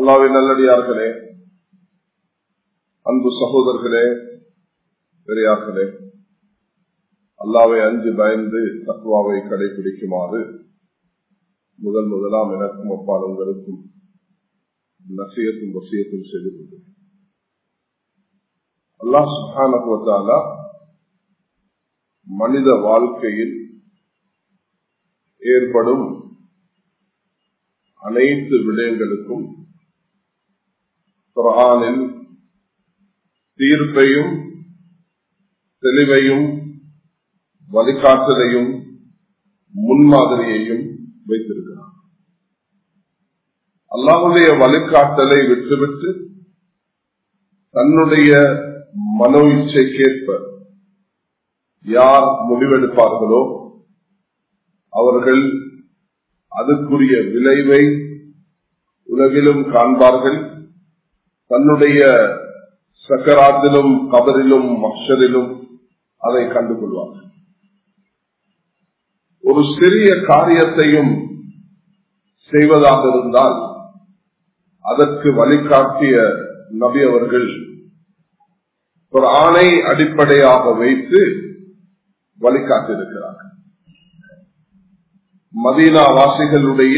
அல்லாவின் நல்லடியார்களே அன்பு சகோதரர்களே பெரியார்களே அல்லாவை அஞ்சு பயந்து தத்துவாவை கடைபிடிக்குமாறு முதல் முதலாம் எனக்கும் அப்பால் உங்களுக்கும் நசியத்தும் வசியத்தும் செய்து கொண்டேன் அல்லாஹ் சுகானா மனித வாழ்க்கையில் ஏற்படும் அனைத்து விடயங்களுக்கும் குரானில் தீர்ப்பையும் தெளிவையும் வழிகாட்டுதையும் முன்மாதிரியையும் வைத்திருக்கிறார் அல்லாவுடைய வழிகாட்டலை விட்டுவிட்டு தன்னுடைய மனோ இச்சைக்கேற்ப யார் முடிவெடுப்பார்களோ அவர்கள் அதுக்குரிய விளைவை உலகிலும் காண்பார்கள் தன்னுடைய சக்கராத்திலும் கபரிலும் மஷரிலும் அதை கண்டுகொள்வார்கள் ஒரு சிறிய காரியத்தையும் செய்வதாக இருந்தால் அதற்கு வழிகாட்டிய நபி அவர்கள் ஒரு ஆணை அடிப்படையாக வைத்து வழிகாட்டியிருக்கிறார்கள் மதீனா வாசிகளுடைய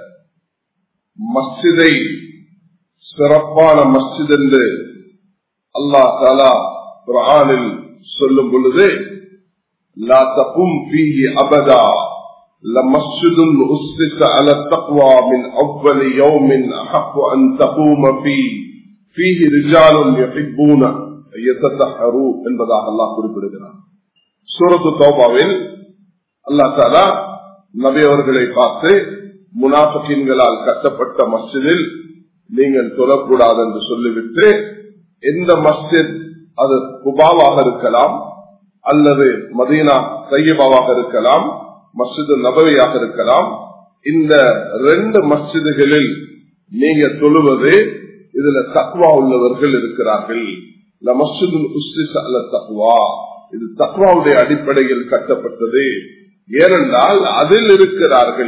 மஸ்ஜிதை சிறப்பான மஸ்ஜித் என்று அல்லா தாலா குரானில் சொல்லும் பொழுது லா தகும் ஃபீஹி அபதா لمسجد أسس على التقوى من أول يوم أحق أن تقوم فيه فيه رجال يحبون أن يتطهروا என்பதாக அல்லாஹ் குறிப்பிடுகிறார் சூரத்து தௌபாவில் அல்லா தாலா நபி அவர்களை பார்த்து முனாஃபின்களால் கட்டப்பட்ட மஸ்ஜிதில் நீங்கள் தொழக்கூடாது என்று சொல்லிவிட்டு எந்த மஸ்ஜித் அது குபாவாக இருக்கலாம் அல்லது மதீனா தையபாவாக இருக்கலாம் மஸ்ஜிது நபவியாக இருக்கலாம் இந்த ரெண்டு மஸ்ஜிதுகளில் நீங்க தொழுவது இதுல தக்வா உள்ளவர்கள் இருக்கிறார்கள் தக்வா இது தக்வாவுடைய அடிப்படையில் கட்டப்பட்டது ஏனென்றால் அதில் இருக்கிறார்கள்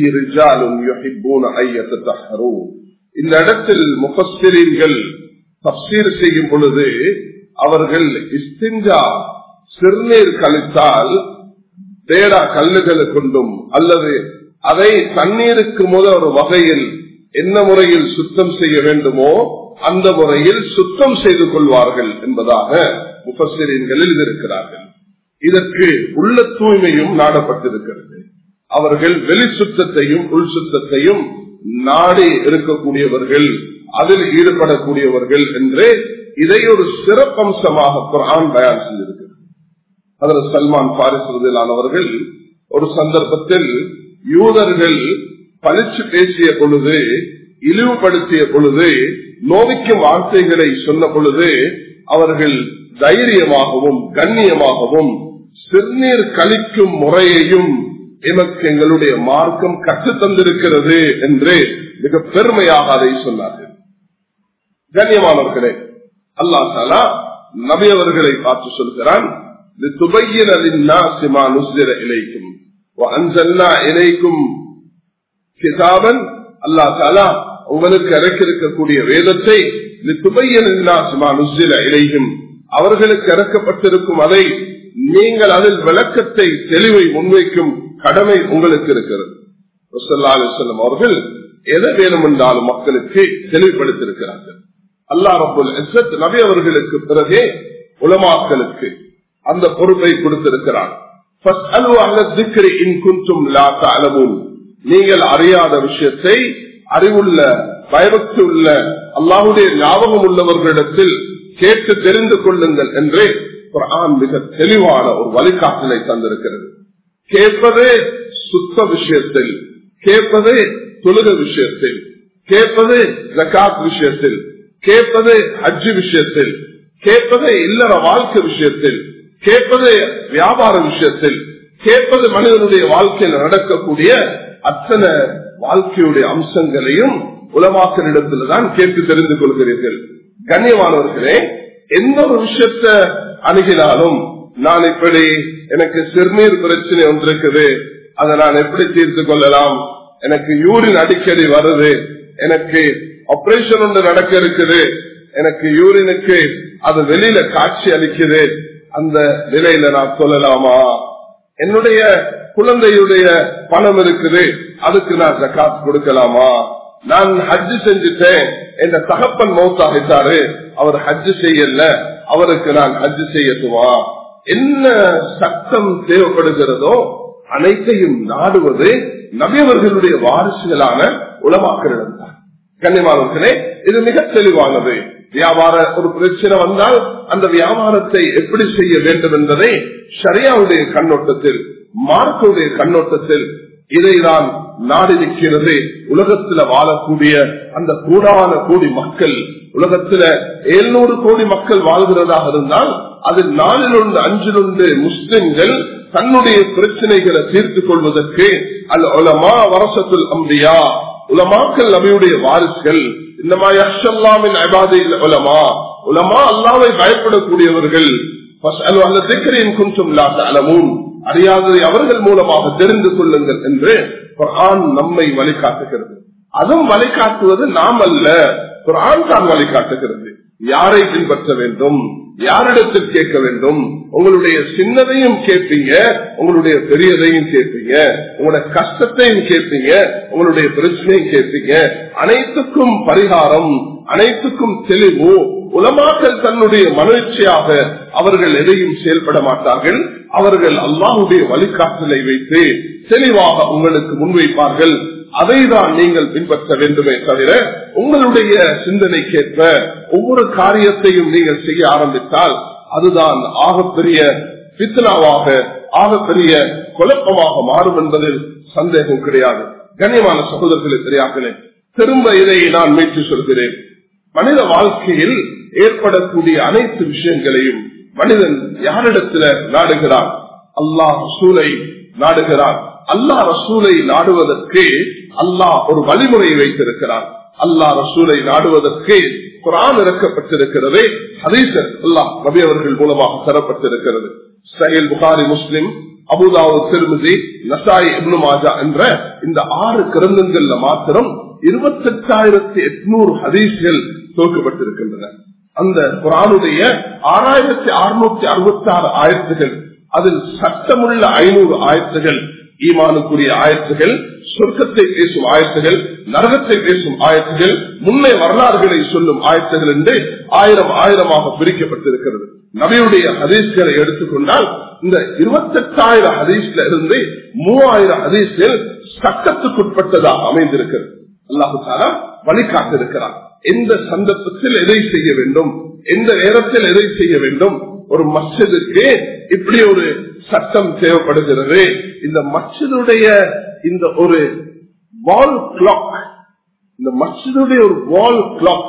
இந்த இடத்தில் முகஸ்திரீன்கள் தப்சீர் செய்யும் பொழுது அவர்கள் இஸ்திஞ்சா சிறுநீர் கழித்தால் தேடா கல்லுகளை கொண்டும் அல்லது அதை தண்ணீருக்கு முதல் ஒரு வகையில் என்ன முறையில் சுத்தம் செய்ய வேண்டுமோ அந்த முறையில் சுத்தம் செய்து கொள்வார்கள் என்பதாக முகஸ்திரீன்களில் இருக்கிறார்கள் இதற்கு உள்ள தூய்மையும் நாடப்பட்டிருக்கிறது அவர்கள் வெளி சுத்தத்தையும் உள் சுத்தத்தையும் நாடி இருக்கக்கூடியவர்கள் அதில் ஈடுபடக்கூடியவர்கள் என்று இதை ஒரு சிறப்பம்சமாக குரான் பயன் செய்திருக்கிறது அதில் சல்மான் பாரிசுவதிலானவர்கள் ஒரு சந்தர்ப்பத்தில் யூதர்கள் பழிச்சு பேசிய பொழுது இழிவுபடுத்திய பொழுது நோவிக்கும் வார்த்தைகளை சொன்ன பொழுது அவர்கள் தைரியமாகவும் கண்ணியமாகவும் சிறுநீர் கழிக்கும் முறையையும் எமக்கு எங்களுடைய மார்க்கம் கற்று தந்திருக்கிறது என்று மிக பெருமையாக அதை சொன்னார்கள் கண்ணியமானவர்களே அல்லா தாலா நபி அவர்களை பார்த்து சொல்கிறான் இலைக்கும் இலைக்கும் கிதாபன் அல்லா தாலா உங்களுக்கு இறக்கிருக்கக்கூடிய வேதத்தை இலையும் அவர்களுக்கு இறக்கப்பட்டிருக்கும் அதை நீங்கள் அதில் விளக்கத்தை தெளிவை முன்வைக்கும் கடமை உங்களுக்கு இருக்கிறது செல்லம் அவர்கள் எதை வேணும் என்றாலும் மக்களுக்கு தெளிவுபடுத்தியிருக்கிறார்கள் அல்லா ரபுல் நபி அவர்களுக்கு பிறகே உலமாக்களுக்கு அந்த பொறுப்பை கொடுத்திருக்கிறார் நீங்கள் அறியாத விஷயத்தை அறிவுள்ள பயபக்தி உள்ள அல்லாஹுடைய ஞாபகம் உள்ளவர்களிடத்தில் கேட்டு தெரிந்து கொள்ளுங்கள் என்று குரான் மிக தெளிவான ஒரு வழிகாட்டலை தந்திருக்கிறது கேட்பதே சுத்த விஷயத்தில் கேட்பதே தொழுக விஷயத்தில் கேட்பது ஜக்காத் விஷயத்தில் கேட்பது அஜு விஷயத்தில் கேட்பது இல்லற வாழ்க்கை விஷயத்தில் கேட்பது வியாபார விஷயத்தில் கேட்பது மனிதனுடைய வாழ்க்கையில் நடக்கக்கூடிய அத்தனை வாழ்க்கையுடைய அம்சங்களையும் உலமாக்களிடத்தில் தான் கேட்டு தெரிந்து கொள்கிறீர்கள் கண்ணியமானவர்களே எந்த ஒரு விஷயத்த அணுகினாலும் நான் இப்படி எனக்கு சிறுநீர் பிரச்சனை ஒன்று இருக்குது அதை நான் எப்படி தீர்த்து கொள்ளலாம் எனக்கு யூரின் அடிக்கடி வருது எனக்கு ஆபரேஷன் ஒன்று நடக்க இருக்குது எனக்கு யூரினுக்கு அது வெளியில காட்சி அளிக்குது அந்த நிலையில நான் சொல்லலாமா என்னுடைய குழந்தையுடைய பணம் இருக்குது அதுக்கு நான் ஜக்காத் கொடுக்கலாமா நான் ஹஜ்ஜு செஞ்சுட்டேன் என்ற தகப்பன் மௌத்தாகிட்டாரு அவர் ஹஜ்ஜு செய்யல அவருக்கு நான் ஹஜ்ஜு செய்யட்டுமா என்ன சட்டம் தேவைப்படுகிறதோ அனைத்தையும் நாடுவது நபியவர்களுடைய வாரிசுகளான உளமாக்களிடம் தான் கண்ணியமானவர்களே இது மிக தெளிவானது வியாபார ஒரு பிரச்சனை வந்தால் அந்த வியாபாரத்தை எப்படி செய்ய வேண்டும் என்பதை ஷரியாவுடைய கண்ணோட்டத்தில் மார்க்குடைய கண்ணோட்டத்தில் இதைதான் நாடு நிற்கிறது உலகத்துல வாழக்கூடிய அந்த கூடான கோடி மக்கள் உலகத்துல எழுநூறு கோடி மக்கள் வாழ்கிறதாக இருந்தால் அதில் நாலில் ஒன்று அஞ்சில் ஒன்று முஸ்லிம்கள் தன்னுடைய பிரச்சனைகளை தீர்த்துக் கொள்வதற்கு அல் உலமா வரசத்துல் அம்பியா உலமாக்கள் நபியுடைய வாரிசுகள் இன்னமா யஷல்லாமின் அபாதையில் உலமா உலமா அல்லாவை பயப்படக்கூடியவர்கள் கொஞ்சம் அலமும் அறியாததை அவர்கள் மூலமாக தெரிந்து கொள்ளுங்கள் என்று குரான் நம்மை வழிகாட்டுகிறது அதுவும் வழிகாட்டுவது நாம் அல்ல குரான் தான் வழிகாட்டுகிறது யாரை பின்பற்ற வேண்டும் யாரிடத்தில் கேட்க வேண்டும் உங்களுடைய சின்னதையும் கேட்பீங்க உங்களுடைய பெரியதையும் கேட்பீங்க உங்களுடைய கஷ்டத்தையும் கேட்பீங்க உங்களுடைய பிரச்சனையும் கேட்பீங்க அனைத்துக்கும் பரிகாரம் அனைத்துக்கும் தெளிவு உலமாக்கள் தன்னுடைய மனோச்சியாக அவர்கள் எதையும் செயல்பட மாட்டார்கள் அவர்கள் அல்லாஹுடைய வழிகாட்டலை வைத்து தெளிவாக உங்களுக்கு முன்வைப்பார்கள் அதை தான் நீங்கள் பின்பற்ற வேண்டுமே தவிர உங்களுடைய சிந்தனைக்கேற்ப ஒவ்வொரு காரியத்தையும் நீங்கள் செய்ய ஆரம்பித்தால் அதுதான் ஆகப்பெரிய பித்னாவாக ஆகப்பெரிய குழப்பமாக மாறும் என்பதில் சந்தேகம் கிடையாது கண்ணியமான சகோதரர்களே தெரியார்களே திரும்ப இதை நான் மீட்டு சொல்கிறேன் மனித வாழ்க்கையில் ஏற்படக்கூடிய அனைத்து விஷயங்களையும் மனிதன் யாரிடத்துல நாடுகிறான் அல்லாஹ் ரசூலை நாடுகிறான் அல்லாஹ் ரசூலை நாடுவதற்கு அல்லாஹ் ஒரு வழிமுறையை வைத்திருக்கிறான் அல்லாஹ் ரசூலை நாடுவதற்கு குரான் இறக்கப்பட்டிருக்கிறது ஹதீசர் அல்லாஹ் நபி அவர்கள் மூலமாக தரப்பட்டிருக்கிறது சயல் புகாரி முஸ்லிம் அபுதாவு திருமதி நசாய் இப்னு மாஜா என்ற இந்த ஆறு கிரந்தங்கள்ல மாத்திரம் இருபத்தி எட்டாயிரத்தி எட்நூறு ஹதீஸ்கள் துவக்கப்பட்டிருக்கின்றன அந்த குரானுடைய ஆறாயிரத்தி அறுநூத்தி அறுபத்தி ஆறு ஆயிரத்துகள் அதில் சட்டமுள்ள ஐநூறு ஆயிரத்துகள் ஈமானுக்குரிய ஆயத்துகள் சொர்க்கத்தை பேசும் ஆயத்துகள் நரகத்தை பேசும் ஆயத்துகள் முன்னே வரலாறுகளை சொல்லும் ஆயத்துகள் என்று ஆயிரம் ஆயிரமாக பிரிக்கப்பட்டிருக்கிறது நபியுடைய ஹதீஸ்களை எடுத்துக்கொண்டால் இந்த இருபத்தி எட்டாயிரம் ஹதீஸ்ல இருந்து மூவாயிரம் ஹதீஸ்கள் சட்டத்துக்குட்பட்டதாக அமைந்திருக்கிறது அல்லாஹு தாலா வழிகாட்டிருக்கிறார் எந்த சந்தர்ப்பத்தில் எதை செய்ய வேண்டும் எந்த நேரத்தில் எதை செய்ய வேண்டும் ஒரு மஸ்ஜிதுக்கு இப்படி ஒரு சட்டம் தேவைப்படுகிறது இந்த மஸ்ஜிதுடைய இந்த ஒரு வால் கிளாக் இந்த மஸ்ஜிதுடைய ஒரு வால் கிளாக்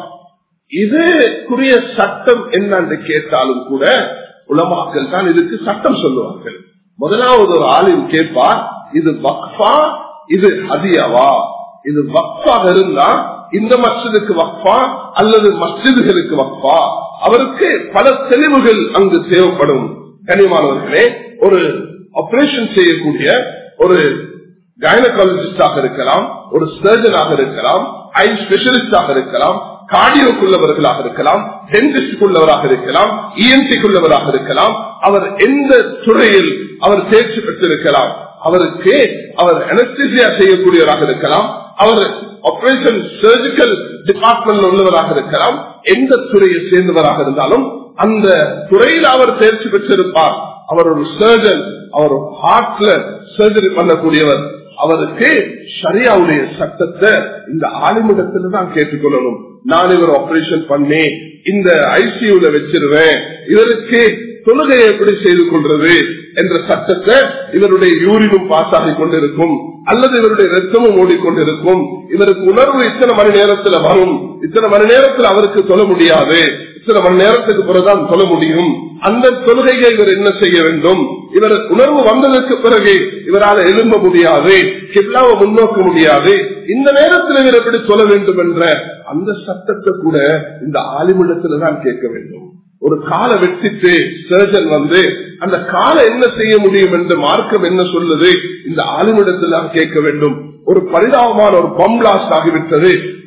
இதுக்குரிய சட்டம் என்னன்னு கேட்டாலும் கூட உலமாக்கள் தான் இதுக்கு சட்டம் சொல்லுவார்கள் முதலாவது ஒரு ஆளின் கேட்பார் இது வக்ஃபா இது ஹதியாவா இது வக்ஃபாக இருந்தா இந்த மஸ்ஜிதுக்கு வக்ஃபா அல்லது மஸ்ஜிதுகளுக்கு வக்ஃபா அவருக்கு பல தெளிவுகள் அங்கு தேவைப்படும் கனிமானவர்களே ஒரு ஆபரேஷன் செய்யக்கூடிய ஒரு கைனகாலஜிஸ்டாக இருக்கலாம் ஒரு சர்ஜனாக இருக்கலாம் ஐ ஸ்பெஷலிஸ்டாக இருக்கலாம் கார்டியோக்குள்ளவர்களாக இருக்கலாம் டென்டிஸ்டுக்குள்ளவராக இருக்கலாம் இஎன்டிக்குள்ளவராக இருக்கலாம் அவர் எந்த துறையில் அவர் தேர்ச்சி பெற்றிருக்கலாம் அவருக்கு அவர் அனஸ்தீசியா செய்யக்கூடியவராக இருக்கலாம் அவர் ஆபரேஷன் சர்ஜிக்கல் டிபார்ட்மெண்ட் உள்ளவராக இருக்கலாம் எந்த துறையை சேர்ந்தவராக இருந்தாலும் அந்த துறையில் அவர் தேர்ச்சி பெற்றிருப்பார் அவர் ஒரு சர்ஜன் அவர் ஹார்ட்ல சர்ஜரி பண்ணக்கூடியவர் அவருக்கு சரியாவுடைய சட்டத்தை இந்த ஆளுமிடத்துல தான் கேட்டுக்கொள்ளணும் நான் இவர் ஆபரேஷன் பண்ணி இந்த ஐசியூல வச்சிருவேன் இவருக்கு தொழுகையை எப்படி செய்து கொள்றது என்ற சட்டத்தை இவருடைய யூரினும் பாஸ் ஆகி கொண்டிருக்கும் அல்லது இவருடைய ரத்தமும் ஓடிக்கொண்டிருக்கும் இவருக்கு உணர்வு இத்தனை மணி நேரத்துல வரும் இத்தனை மணி நேரத்தில் அவருக்கு சொல்ல முடியாது இத்தனை மணி நேரத்துக்கு பிறகுதான் சொல்ல முடியும் அந்த தொழுகையை இவர் என்ன செய்ய வேண்டும் இவர் உணர்வு வந்ததற்கு பிறகு இவரால் எழும்ப முடியாது கிப்லாவை முன்னோக்க முடியாது இந்த நேரத்தில் இவர் எப்படி சொல்ல வேண்டும் என்ற அந்த சட்டத்தை கூட இந்த ஆலிமிடத்துல தான் கேட்க வேண்டும் ஒரு காலை வெட்டிட்டு சர்ஜன் வந்து அந்த காலை என்ன செய்ய முடியும் என்று மார்க்கம் என்ன சொல்லுது இந்த ஆளுமிடத்தில் கேட்க வேண்டும் ஒரு பரிதாபமான ஒரு பம்பிளாஸ்ட் ஆகிவிட்டது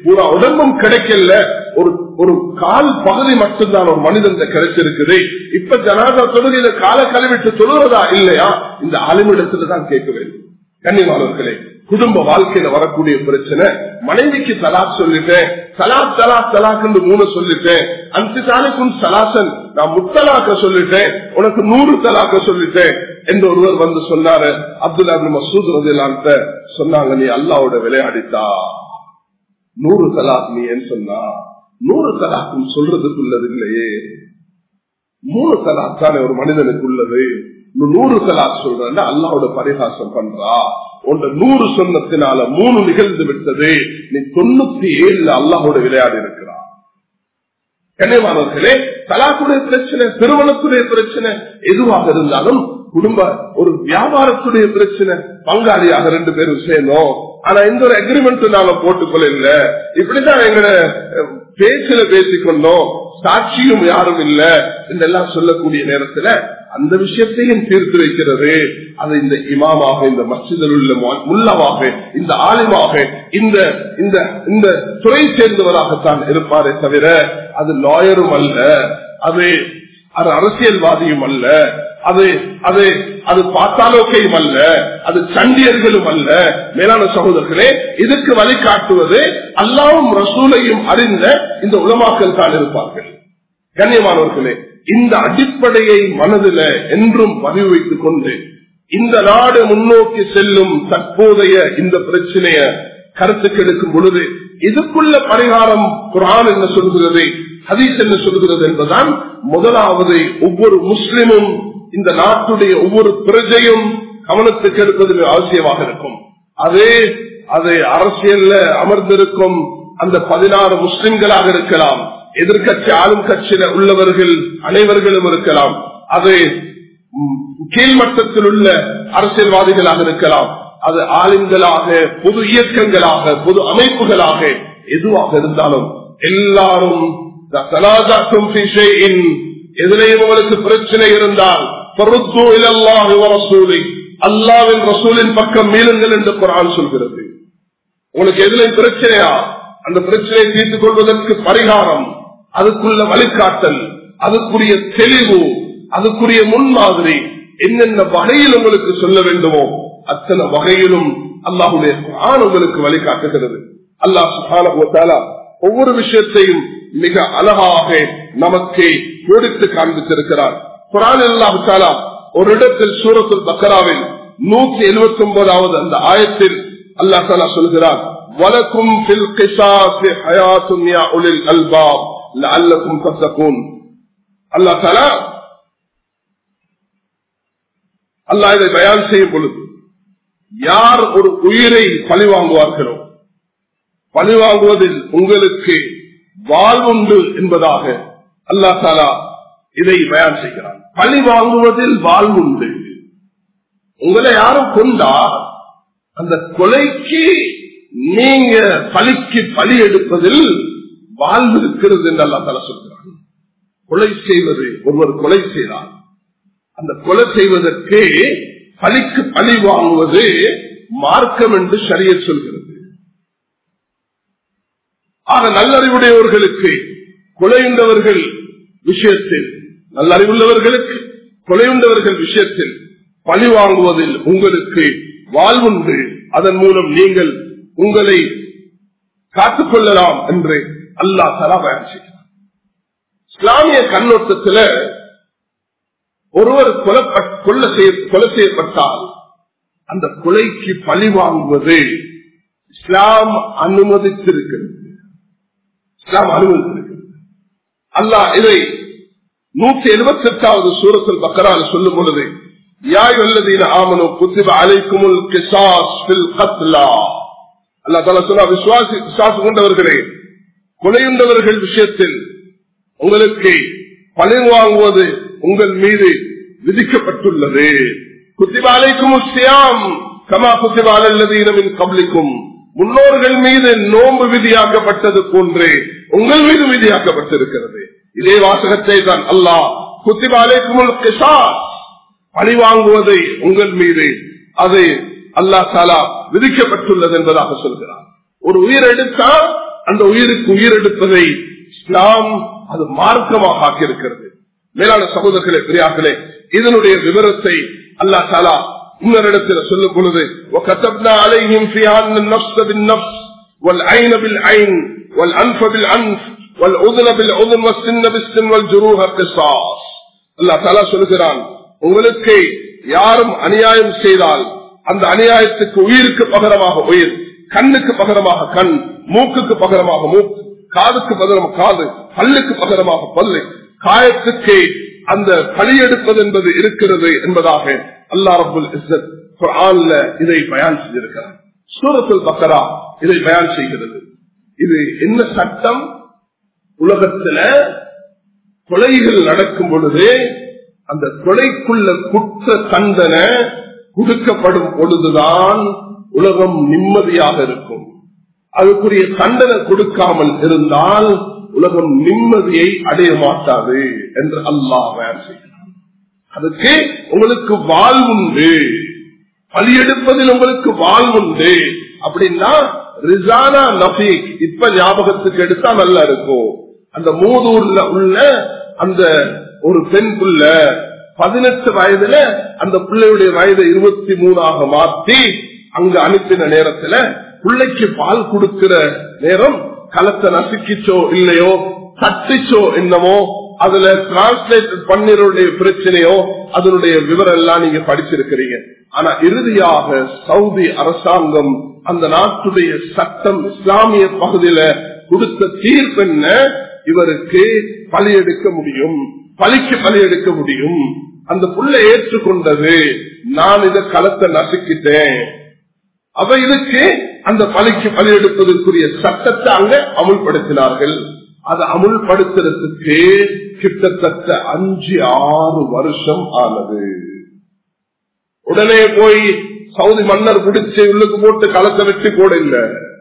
பூரா உடம்பும் கிடைக்கல ஒரு ஒரு கால் பகுதி மட்டும்தான் ஒரு மனிதன் கிடைச்சிருக்குது இப்ப ஜனாதா தொழுகையில கால கழுவிட்டு தொழுவதா இல்லையா இந்த அலுவலகத்துல தான் கேட்க வேண்டும் கண்ணியமானவர்களே குடும்ப வாழ்க்கையில வரக்கூடிய பிரச்சனை மனைவிக்கு தலாக் சொல்லிட்டேன் தலாக் தலாக் தலாக் என்று மூணு சொல்லிட்டேன் அந்த தாலுக்கும் சலாசன் நான் முத்தலாக்க சொல்லிட்டேன் உனக்கு நூறு தலாக்க சொல்லிட்டேன் என்று ஒருவர் வந்து சொன்னாரு அப்துல்லா மசூத் ரதிலான்ட்ட சொன்னாங்க நீ அல்லாவோட விளையாடித்தா நூறு தலாக் நீ ஏன் சொன்னா நூறு தலாக்கும் சொல்றதுக்குள்ளது இல்லையே மூணு தலாக் தானே ஒரு மனிதனுக்கு உள்ளது நூறு தலாக் சொல்றா அல்லாவோட பரிகாசம் பண்றா உன்ற நூறு சொன்னத்தினால மூணு நிகழ்ந்து விட்டது நீ தொண்ணூத்தி ஏழுல அல்லாஹோட விளையாடி இருக்கிறா கண்ணியமானவர்களே தலாக்குடைய பிரச்சனை திருமணத்துடைய பிரச்சனை எதுவாக இருந்தாலும் குடும்ப ஒரு வியாபாரத்துடைய பிரச்சனை பங்காளியாக ரெண்டு பேரும் சேர்ந்தோம் ஆனா இந்த ஒரு அக்ரிமெண்ட் நாங்க போட்டுக்கொள்ள இல்ல இப்படிதான் எங்க பேச்சுல பேசிக்கொண்டோம் சாட்சியும் யாரும் இல்ல இதெல்லாம் சொல்லக்கூடிய நேரத்துல அந்த விஷயத்தையும் தீர்த்து வைக்கிறது அது இந்த இமாமாக இந்த மசிதில் உள்ள முல்லவாக இந்த ஆலிமாக இந்த இந்த இந்த துறை சேர்ந்தவராகத்தான் இருப்பாரே தவிர அது லாயரும் அல்ல அது அது அரசியல்வாதியும் அல்ல அது அது அது பாத்தாலோக்கையும் அல்ல அது சண்டியர்களும் அல்ல மேலான சகோதரர்களே இதுக்கு வழிகாட்டுவது அல்லாவும் ரசூலையும் அறிந்த இந்த உலமாக்கள் தான் இருப்பார்கள் கண்ணியமானவர்களே இந்த அடிப்படையை மனதில என்றும் பதிவு வைத்துக் கொண்டு இந்த நாடு முன்னோக்கி செல்லும் தற்போதைய இந்த பிரச்சனைய கருத்துக்கு எடுக்கும் பொழுது இதுக்குள்ள பரிகாரம் குரான் என்ன சொல்கிறது ஹதீஸ் என்ன சொல்கிறது என்பதுதான் முதலாவது ஒவ்வொரு முஸ்லிமும் இந்த நாட்டுடைய ஒவ்வொரு பிரஜையும் கவனத்துக்கு எடுப்பது அவசியமாக இருக்கும் அதே அது அரசியல்ல அமர்ந்திருக்கும் அந்த பதினாறு முஸ்லிம்களாக இருக்கலாம் எதிர்கட்சி ஆளும் கட்சியில உள்ளவர்கள் அனைவர்களும் இருக்கலாம் அது கீழ்மட்டத்தில் உள்ள அரசியல்வாதிகளாக இருக்கலாம் அது ஆளுங்களாக பொது இயக்கங்களாக பொது அமைப்புகளாக எதுவாக இருந்தாலும் எல்லாரும் எதிலேயும் உங்களுக்கு பிரச்சனை இருந்தால் அல்லாவின் ரசூலின் பக்கம் மீளுங்கள் என்று குரான் சொல்கிறது உங்களுக்கு எதுலையும் பிரச்சனையா அந்த பிரச்சனையை தீர்த்துக் கொள்வதற்கு பரிகாரம் அதுக்குள்ள வழிகாட்டல் அதுக்குரிய தெளிவு அதுக்குரிய முன்மாதிரி என்னென்ன வகையில் உங்களுக்கு சொல்ல வேண்டுமோ அத்தனை வகையிலும் அல்லாஹுடைய குரான் உங்களுக்கு வழிகாட்டுகிறது அல்லாஹ் சுகான ஒவ்வொரு விஷயத்தையும் மிக அழகாக நமக்கு ஜோடித்து காண்பித்திருக்கிறார் குரான் அல்லாஹு தாலா ஒரு இடத்தில் சூரத்தில் பக்கராவில் நூற்றி எழுபத்தி ஒன்பதாவது அந்த ஆயத்தில் அல்லா தாலா சொல்கிறார் வலக்கும் அல்லா தாலா அல்லா இதை பயான் செய்யும் பொழுது யார் ஒரு உயிரை பழி வாங்குவார்களோ பழி வாங்குவதில் உங்களுக்கு வாழ்வுண்டு என்பதாக அல்லா தாலா இதை பயான் செய்கிறான் பழி வாங்குவதில் வாழ்வுண்டு உங்களை யாரும் கொண்டா அந்த கொலைக்கு நீங்க பலிக்கு பலி எடுப்பதில் வாழ்வு இருக்கிறது என்று அல்லா தலா சொல்கிறான் கொலை செய்வது ஒருவர் கொலை செய்தார் அந்த கொலை செய்வதற்கு பலிக்கு பழி வாங்குவது மார்க்கம் என்று சரிய சொல்கிறது ஆக நல்லறிவுடையவர்களுக்கு கொலையுண்டவர்கள் விஷயத்தில் நல்லறிவுள்ளவர்களுக்கு கொலையுண்டவர்கள் விஷயத்தில் பழி வாங்குவதில் உங்களுக்கு வாழ்வுண்டு அதன் மூலம் நீங்கள் உங்களை காத்துக்கொள்ளலாம் என்று அல்லா தலாபயம் செய்கிறார் இஸ்லாமிய கண்ணோட்டத்தில் ஒருவர் கொலை கொலை செய்யப்பட்டால் அந்த கொலைக்கு பழி வாங்குவது இஸ்லாம் அனுமதித்திருக்கிறது இஸ்லாம் அனுமதித்திருக்கிறது அல்லாஹ் இதை நூற்றி எழுபத்தி எட்டாவது சூரத்தில் பக்கரால் சொல்லும் பொழுது யாய் வல்லதீன ஆமனோ குத்திப அலைக்குமுல் கிசாஸ் பில் கத்லா அல்லா தலா சொன்னா விசுவாசி விசுவாசம் கொண்டவர்களே கொலையுண்டவர்கள் விஷயத்தில் உங்களுக்கு பழி வாங்குவது உங்கள் மீது விதிக்கப்பட்டுள்ளது குத்திபாலைக்கும் சியாம் கமா குத்திபாலல்லதீனமின் கபலிக்கும் முன்னோர்கள் மீது நோன்பு விதியாக்கப்பட்டது போன்றே உங்கள் மீது விதியாக்கப்பட்டிருக்கிறது இதே வாசகத்தை தான் அல்லாஹ் குத்திபாலைக்கும் கிசாஸ் பழி வாங்குவதை உங்கள் மீது அது அல்லா தாலா விதிக்கப்பட்டுள்ளது என்பதாக சொல்கிறார் ஒரு உயிர் எடுத்தா அந்த உயிருக்கு உயிர் எடுப்பதை இஸ்லாம் அது மார்க்கமாக ஆக்கியிருக்கிறது மேலான சகோதரர்களே பெரியார்களே இதனுடைய விவரத்தை அல்லா தாலா இன்னொரிடத்தில் சொல்லும் பொழுது وَكَتَبْنَا عَلَيْهِمْ فِيهَا أَنَّ النَّفْسَ بِالنَّفْسِ وَالْعَيْنَ بِالْعَيْنِ وَالْأَنْفَ بِالْأَنْفِ وَالْأُذُنَ بِالْأُذُنِ وَالسِّنَّ بِالسِّنِّ وَالْجُرُوحَ قِصَاص அல்லாஹ் தாலா சொல்கிறான் உங்களுக்கு யாரும் அநியாயம் செய்தால் அந்த அநியாயத்துக்கு உயிருக்கு பகரமாக உயிர் கண்ணுக்கு பகரமாக கண் மூக்குக்கு பகரமாக மூக்கு காதுக்கு பகரமாக காது பல்லுக்கு பகரமாக பல்லு காயத்துக்கு அந்த பழியெடுப்பது என்பது இருக்கிறது என்பதாக அல்லா ரபுல் இஸ்ஸத் குர்ஆன்ல இதை பயான் செய்திருக்கிறார் சூரத்துல் பக்கரா இதை பயான் செய்கிறது இது என்ன சட்டம் உலகத்துல கொலைகள் நடக்கும் பொழுது அந்த கொலைக்குள்ள குற்ற தண்டனை கொடுக்கப்படும் பொழுதுதான் உலகம் நிம்மதியாக இருக்கும் அதுக்குரிய தண்டனை கொடுக்காமல் இருந்தால் உலகம் நிம்மதியை அடைய மாட்டாது என்று அல்லாஹ் பயன் செய்கிறார் அதுக்கு உங்களுக்கு வாழ்வுண்டு பலியெடுப்பதில் உங்களுக்கு வாழ்வுண்டு அப்படின்னா ரிசானா நபீக் இப்ப ஞாபகத்துக்கு எடுத்தா நல்லா இருக்கும் அந்த மூதூர்ல உள்ள அந்த ஒரு பெண் புள்ள பதினெட்டு வயதுல அந்த பிள்ளையுடைய வயதை இருபத்தி மூணாக மாற்றி அங்க அனுப்பின நேரத்துல பிள்ளைக்கு பால் கொடுக்கிற நேரம் களத்தை நசுக்கிச்சோ இல்லையோ தட்டிச்சோ என்னமோ அதுல டிரான்ஸ்லேட் பண்ணினுடைய பிரச்சனையோ அதனுடைய விவரம் எல்லாம் நீங்க படிச்சிருக்கிறீங்க ஆனா இறுதியாக சவுதி அரசாங்கம் அந்த நாட்டுடைய சட்டம் இஸ்லாமிய பகுதியில கொடுத்த தீர்ப்பென்ன இவருக்கு பலி எடுக்க முடியும் பலிக்கு பலி எடுக்க முடியும் அந்த புள்ள ஏற்றுக்கொண்டது நான் இத களத்தை நசுக்கிட்டேன் அவ இதுக்கு அந்த பலிக்கு பலி எடுப்பதற்குரிய சட்டத்தை அங்க அமுல்படுத்தினார்கள் அதை அமுல்படுத்துறதுக்கு கிட்டத்தட்ட அஞ்சு ஆறு வருஷம் ஆனது உடனே போய் சவுதி மன்னர் பிடிச்சு உள்ளுக்கு போட்டு களத்தை வெட்டி கூட இல்ல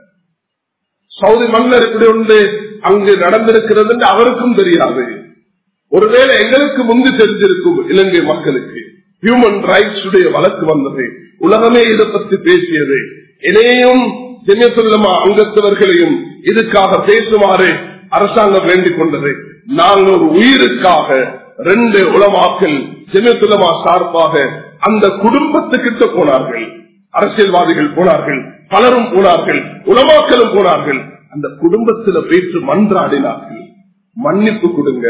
சவுதி மன்னர் இப்படி ஒன்று அங்கு நடந்திருக்கிறது அவருக்கும் தெரியாது ஒருவேளை எங்களுக்கு முந்தி தெரிஞ்சிருக்கும் இலங்கை மக்களுக்கு ஹியூமன் ரைட்ஸ் உடைய வழக்கு வந்தது உலகமே இதை பற்றி பேசியது இணையும் ஜெமியத்துல்லமா அங்கத்தவர்களையும் இதுக்காக பேசுமாறு அரசாங்கம் வேண்டிக் கொண்டது நாங்கள் ஒரு உயிருக்காக ரெண்டு உலமாக்கள் ஜெமியத்துல்லமா சார்பாக அந்த குடும்பத்துக்கிட்ட போனார்கள் அரசியல்வாதிகள் போனார்கள் பலரும் போனார்கள் உலமாக்களும் போனார்கள் அந்த குடும்பத்துல பேச்சு மன்றாடினார்கள் மன்னிப்பு கொடுங்க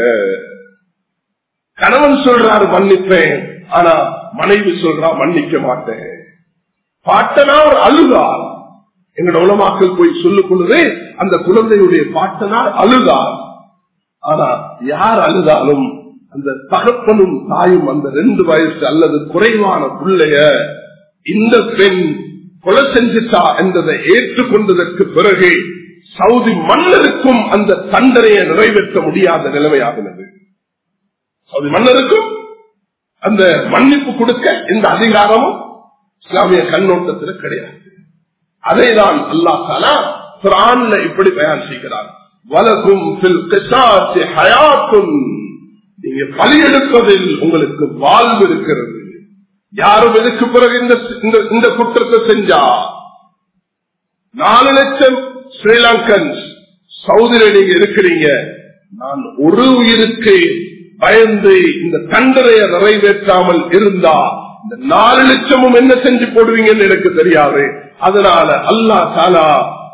கணவன் சொல்றாரு மன்னிப்பேன் ஆனா மனைவி சொல்றா மன்னிக்க மாட்டேன் பாட்டனார் அழுதார் எங்களோட உலமாக்கள் போய் சொல்லும் பொழுது அந்த குழந்தையுடைய பாட்டனார் அழுதார் ஆனா யார் அழுதாலும் அந்த தகப்பனும் தாயும் அந்த ரெண்டு வயசு அல்லது குறைவான பிள்ளைய இந்த பெண் கொலை செஞ்சிட்டா என்பதை ஏற்றுக்கொண்டதற்கு பிறகு சவுதி மன்னருக்கும் அந்த தண்டனையை நிறைவேற்ற முடியாத நிலைமையாகிறது சவுதி மன்னருக்கும் அந்த மன்னிப்பு கொடுக்க இந்த அதிகாரமும் இஸ்லாமிய கண்ணோட்டத்தில் கிடையாது அதை தான் அல்லா தாலா குரான்ல இப்படி பயன் செய்கிறார் வலகும் ஹயாத்தும் நீங்க பலி எடுப்பதில் உங்களுக்கு வாழ்வு இருக்கிறது யாரும் இதுக்கு பிறகு இந்த குற்றத்தை செஞ்சா நாலு லட்சம் ஸ்ரீலங்கன் சவுதியில நீங்க இருக்கிறீங்க நான் ஒரு உயிருக்கு பயந்து இந்த தண்டனையை நிறைவேற்றாமல் இருந்தா இந்த நாலு லட்சமும் என்ன செஞ்சு போடுவீங்கன்னு எனக்கு தெரியாது அதனால அல்லா தாலா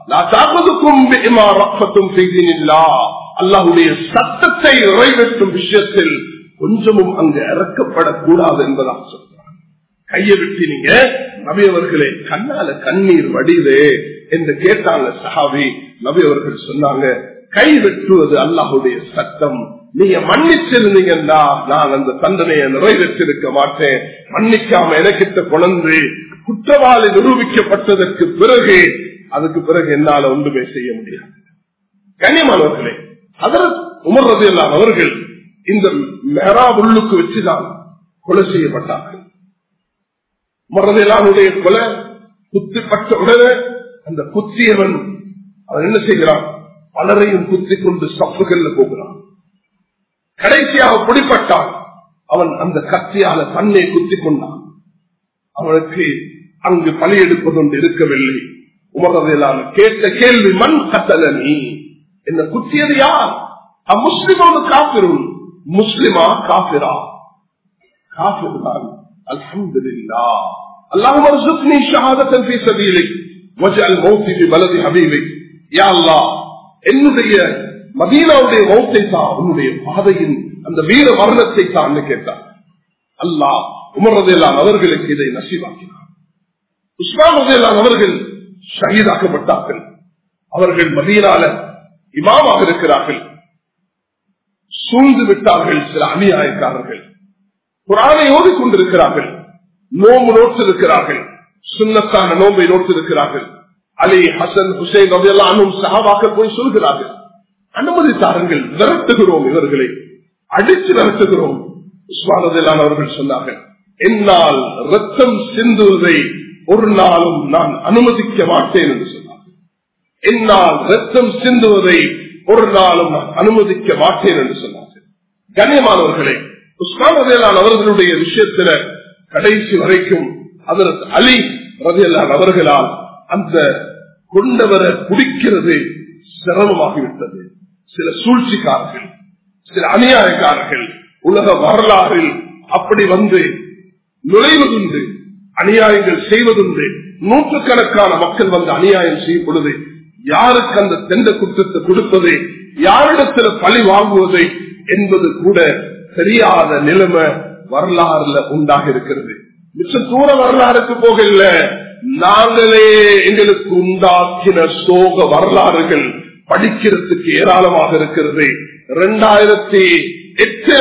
அல்லாஹுடைய சட்டத்தை நிறைவேற்றும் விஷயத்தில் கொஞ்சமும் அங்கு இறக்கப்படக்கூடாது என்பதாக சொல்றாங்க கையை விட்டு நீங்க நபி அவர்களே கண்ணால கண்ணீர் வடிதே என்று கேட்டாங்க சஹாவி நபி அவர்கள் சொன்னாங்க கை வெட்டுவது அல்லாஹுடைய சட்டம் நீங்க மன்னிச்சிருந்தீங்கன்னா நான் அந்த தண்டனையை நிறைவேற்றிருக்க மாட்டேன் மன்னிக்காம எனக்கிட்ட குழந்தை குற்றவாளி நிரூபிக்கப்பட்டதற்கு பிறகு அதுக்கு பிறகு என்னால ஒன்றுமே செய்ய முடியாது கண்ணியமானவர்களே அதற்கு உமர்றது எல்லாம் அவர்கள் இந்த மெஹரா உள்ளுக்கு வச்சுதான் கொலை செய்யப்பட்டார்கள் உமர்றதையெல்லாமுடைய கொலை குத்திப்பட்ட உடனே அந்த குத்தியவன் அவன் என்ன செய்கிறான் பலரையும் குத்தி கொண்டு சப்புகள்ல போகிறான் கடைசியாக பிடிப்பட்டான் அவன் அந்த கத்தியால தன்னை குத்தி கொண்டான் அவனுக்கு அங்கு பலி எடுப்பதொன்று இருக்கவில்லை உமரதையிலான கேட்ட கேள்வி மண் கட்டல நீ என்ன குத்தியது யார் அம்முஸ்லிமோடு காப்பிரும் முஸ்லிமா காபிரா காபிர் தான் அல்ஹம்துலில்லா اللهم ارزقني شهادة في سبيلك واجعل موتي في بلد حبيبك يا الله என்னுடைய மதீனாவுடைய மௌத்தை தான் உன்னுடைய பாதையின் அந்த வீர மரணத்தை தான் கேட்டார் அல்லாஹ் உமர்றதெல்லாம் அவர்களுக்கு இதை நசீவாக்கினார் உஸ்மான் ரதையெல்லாம் அவர்கள் ஷஹீதாக்கப்பட்டார்கள் அவர்கள் மதீனால இமாமாக இருக்கிறார்கள் சூழ்ந்து விட்டார்கள் சில அநியாயக்காரர்கள் குரானை ஓதிக்கொண்டிருக்கிறார்கள் நோம்பு நோட்டிருக்கிறார்கள் சுண்ணத்தான நோம்பை நோட்டிருக்கிறார்கள் அலி ஹசன் ஹுசைன் அவையெல்லாம் சஹாபாக்க போய் சொல்கிறார்கள் அனுமதி தாருங்கள் விரட்டுகிறோம் இவர்களை அடித்து விரட்டுகிறோம் உஸ்மானதெல்லாம் அவர்கள் சொன்னார்கள் என்னால் ரத்தம் சிந்துவதை ஒரு நாளும் நான் அனுமதிக்க மாட்டேன் என்று சொன்னார்கள் என்னால் ரத்தம் சிந்துவதை ஒரு நாளும் நான் அனுமதிக்க மாட்டேன் என்று சொன்னார்கள் கண்ணியமானவர்களே உஸ்மான் ரதையலான் அவர்களுடைய விஷயத்துல கடைசி வரைக்கும் அதற்கு அலி ரதையலான் அவர்களால் அந்த கொண்டவரை குடிக்கிறது சிரமமாகிவிட்டது சில சூழ்ச்சிக்காரர்கள் சில அநியாயக்காரர்கள் உலக வரலாறில் அப்படி வந்து நுழைவதுண்டு அநியாயங்கள் செய்வதுண்டு நூற்றுக்கணக்கான மக்கள் வந்து அநியாயம் செய்யும் பொழுது யாருக்கு அந்த தெண்ட குற்றத்தை கொடுப்பது யாரிடத்துல பழி வாங்குவது என்பது கூட தெரியாத நிலைமை வரலாறுல உண்டாக இருக்கிறது மிச்ச தூர வரலாறுக்கு போகல நாங்களே எங்களுக்கு உண்டாக்கின சோக வரலாறுகள் படிக்கிறதுக்கு ஏராளமாக இருக்கிறது இரண்டாயிரத்தி எட்டு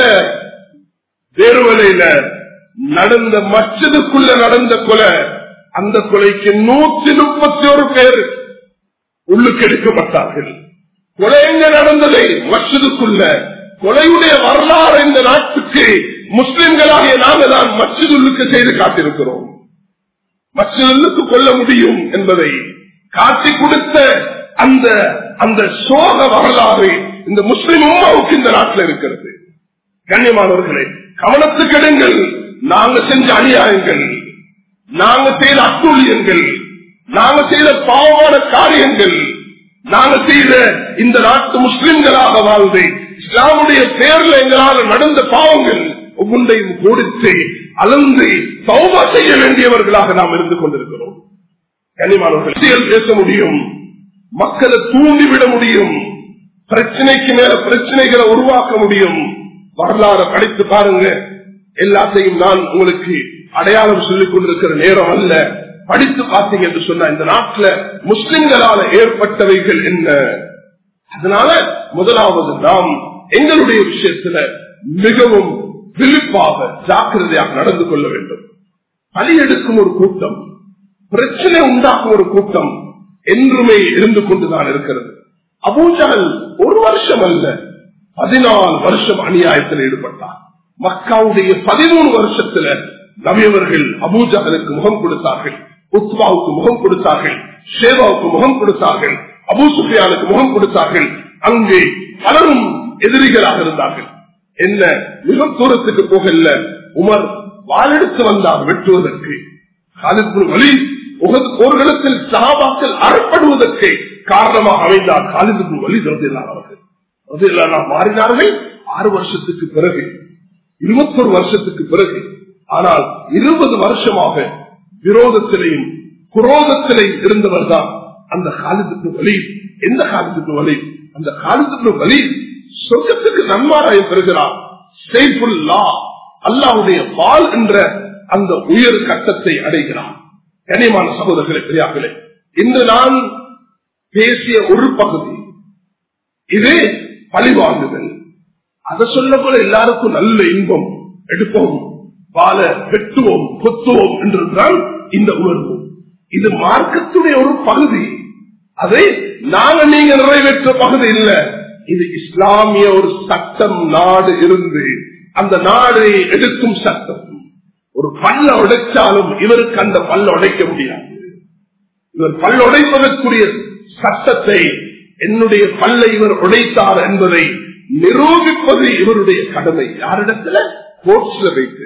தேர்வலையில நடந்த மச்சதுக்குள்ள நடந்த கொலை அந்த கொலைக்கு நூத்தி முப்பத்தி ஒரு பேர் உள்ளுக்கு எடுக்கப்பட்டார்கள் கொலை எங்க நடந்ததை மச்சதுக்குள்ள கொலையுடைய வரலாறு இந்த நாட்டுக்கு முஸ்லிம்களாகிய நாங்கள் தான் மச்சதுள்ளுக்கு செய்து காட்டிருக்கிறோம் மச்சதுள்ளுக்கு கொள்ள முடியும் என்பதை காட்டி கொடுத்த அந்த அந்த சோக வரலாறு இந்த முஸ்லிம் உமாவுக்கு இந்த நாட்டில் இருக்கிறது கண்ணியமானவர்களே கவனத்துக்கு எடுங்கள் நாங்க செஞ்ச அநியாயங்கள் நாங்க செய்த அட்டூழியங்கள் நாங்க செய்த பாவமான காரியங்கள் நாங்க செய்த இந்த நாட்டு முஸ்லிம்களாக வாழ்ந்து இஸ்லாமுடைய பேர்ல எங்களால் நடந்த பாவங்கள் ஒவ்வொன்றையும் கொடுத்து அளந்து சௌபா செய்ய வேண்டியவர்களாக நாம் இருந்து கொண்டிருக்கிறோம் கனிமானவர்கள் பேச முடியும் மக்களை தூண்டிவிட முடியும் பிரச்சனைக்கு மேல பிரச்சனைகளை உருவாக்க முடியும் வரலாறு படித்து பாருங்க எல்லாத்தையும் நான் உங்களுக்கு அடையாளம் சொல்லிக் கொண்டிருக்கிற நேரம் அல்ல படித்து பார்த்தீங்க என்று சொன்ன இந்த நாட்டில் முஸ்லிம்களால ஏற்பட்டவைகள் என்ன அதனால முதலாவது நாம் எங்களுடைய விஷயத்துல மிகவும் விழிப்பாக ஜாக்கிரதையாக நடந்து கொள்ள வேண்டும் பலி எடுக்கும் ஒரு கூட்டம் பிரச்சனை உண்டாக்கும் ஒரு கூட்டம் என்றுமே இருந்து கொண்டுதான் இருக்கிறது அபூஜால் ஒரு வருஷம் அல்ல பதினாலு வருஷம் அநியாயத்தில் ஈடுபட்டார் மக்காவுடைய பதிமூணு வருஷத்துல நவியவர்கள் அபூஜகலுக்கு முகம் கொடுத்தார்கள் உத்மாவுக்கு முகம் கொடுத்தார்கள் ஷேவாவுக்கு முகம் கொடுத்தார்கள் அபூ சுஃபியானுக்கு முகம் கொடுத்தார்கள் அங்கே பலரும் எதிரிகளாக இருந்தார்கள் என்ன மிக தூரத்துக்கு போகல உமர் வாழெடுத்து வந்தார் வெட்டுவதற்கு வழி போர்களிடத்தில் சகாபாக்கள் அறப்படுவதற்கு காரணமாக அமைந்தார் காலிதுக்கு வழி அவர்கள் மாறினார்கள் ஆறு வருஷத்துக்கு பிறகு இருபத்தொரு வருஷத்துக்கு பிறகு ஆனால் இருபது வருஷமாக விரோதத்திலையும் குரோதத்திலையும் இருந்தவர் தான் அந்த காலத்துக்கு வழி எந்த காலத்துக்கு வழி அந்த காலத்துக்கு வழி சொர்க்கத்துக்கு நன்மாராயம் பெறுகிறார் செய்புல்லா அல்லாவுடைய பால் என்ற அந்த உயர் கட்டத்தை அடைகிறார் கனியமான சகோதரர்களே பெரியார்களே இன்று நான் பேசிய ஒரு பகுதி இது பழிவாங்குதல் அதை சொல்ல போல எல்லாருக்கும் நல்ல இன்பம் எடுப்போம் பால வெட்டுவோம் கொத்துவோம் என்றுதான் இந்த உணர்வு இது மார்க்கத்துடைய ஒரு பகுதி அதை நாங்க நீங்க நிறைவேற்ற பகுதி இல்ல இது இஸ்லாமிய ஒரு சட்டம் நாடு இருந்து அந்த நாடு எடுக்கும் சட்டம் ஒரு பல்ல உடைச்சாலும் இவருக்கு அந்த பல்ல உடைக்க முடியாது இவர் பல்ல உடைப்பதற்குரிய சட்டத்தை என்னுடைய பல்லை இவர் உடைத்தார் என்பதை நிரூபிப்பது இவருடைய கடமை யாரிடத்துல கோட்ஸ்ல வைத்து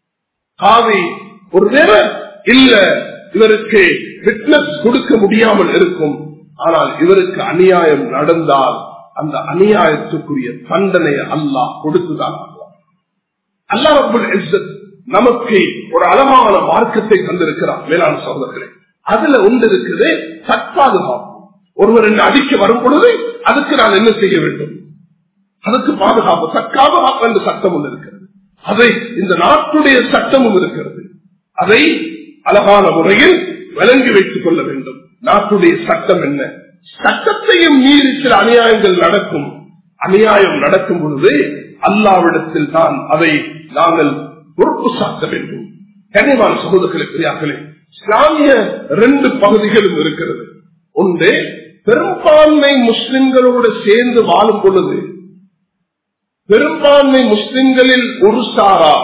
காவி ஒரு நேரம் இல்ல இவருக்கு விட்னஸ் கொடுக்க முடியாமல் இருக்கும் ஆனால் இவருக்கு அநியாயம் நடந்தால் அந்த அநியாயத்துக்குரிய தண்டனையை அல்லாஹ் கொடுத்துதான் அல்லாஹ் ரப்புல் இஸ்ஸத் நமக்கு ஒரு அழகான மார்க்கத்தை தந்திருக்கிறார் வேளாண் சகோதரர்களே அதுல ஒன்று இருக்குது தற்பாதுகாப்பு ஒருவர் என்ன அடிக்க வரும் பொழுது அதுக்கு நான் என்ன செய்ய வேண்டும் அதுக்கு பாதுகாப்பு தற்காதுகாப்பு என்ற சட்டம் ஒன்று இருக்கிறது அதை இந்த நாட்டுடைய சட்டமும் இருக்கிறது அதை அழகான முறையில் விளங்கி வைத்துக் கொள்ள வேண்டும் நாட்டுடைய சட்டம் என்ன சட்டத்தையும் மீறி சில அநியாயங்கள் நடக்கும் அநியாயம் நடக்கும் பொழுது அல்லாவிடத்தில் தான் அதை நாங்கள் பொறுப்பு சாட்ட வேண்டும் கனிவான சகோதரர்களே பெரியார்களே இஸ்லாமிய ரெண்டு பகுதிகளும் இருக்கிறது ஒன்று பெரும்பான்மை முஸ்லிம்களோடு சேர்ந்து வாழும் பொழுது பெரும்பான்மை முஸ்லிம்களில் ஒரு சாரா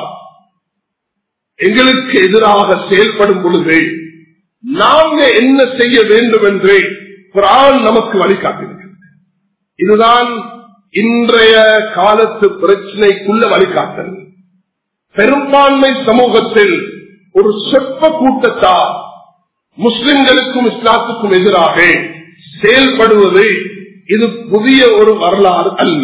எங்களுக்கு எதிராக செயல்படும் பொழுது நாங்க என்ன செய்ய வேண்டும் என்று குரான் நமக்கு வழிகாட்டிருக்கிறது இதுதான் இன்றைய காலத்து பிரச்சனைக்குள்ள வழிகாட்டல் பெரும்பான்மை சமூகத்தில் ஒரு சொற்ப கூட்டத்தார் முஸ்லிம்களுக்கும் இஸ்லாத்துக்கும் எதிராக செயல்படுவது இது புதிய ஒரு வரலாறு அல்ல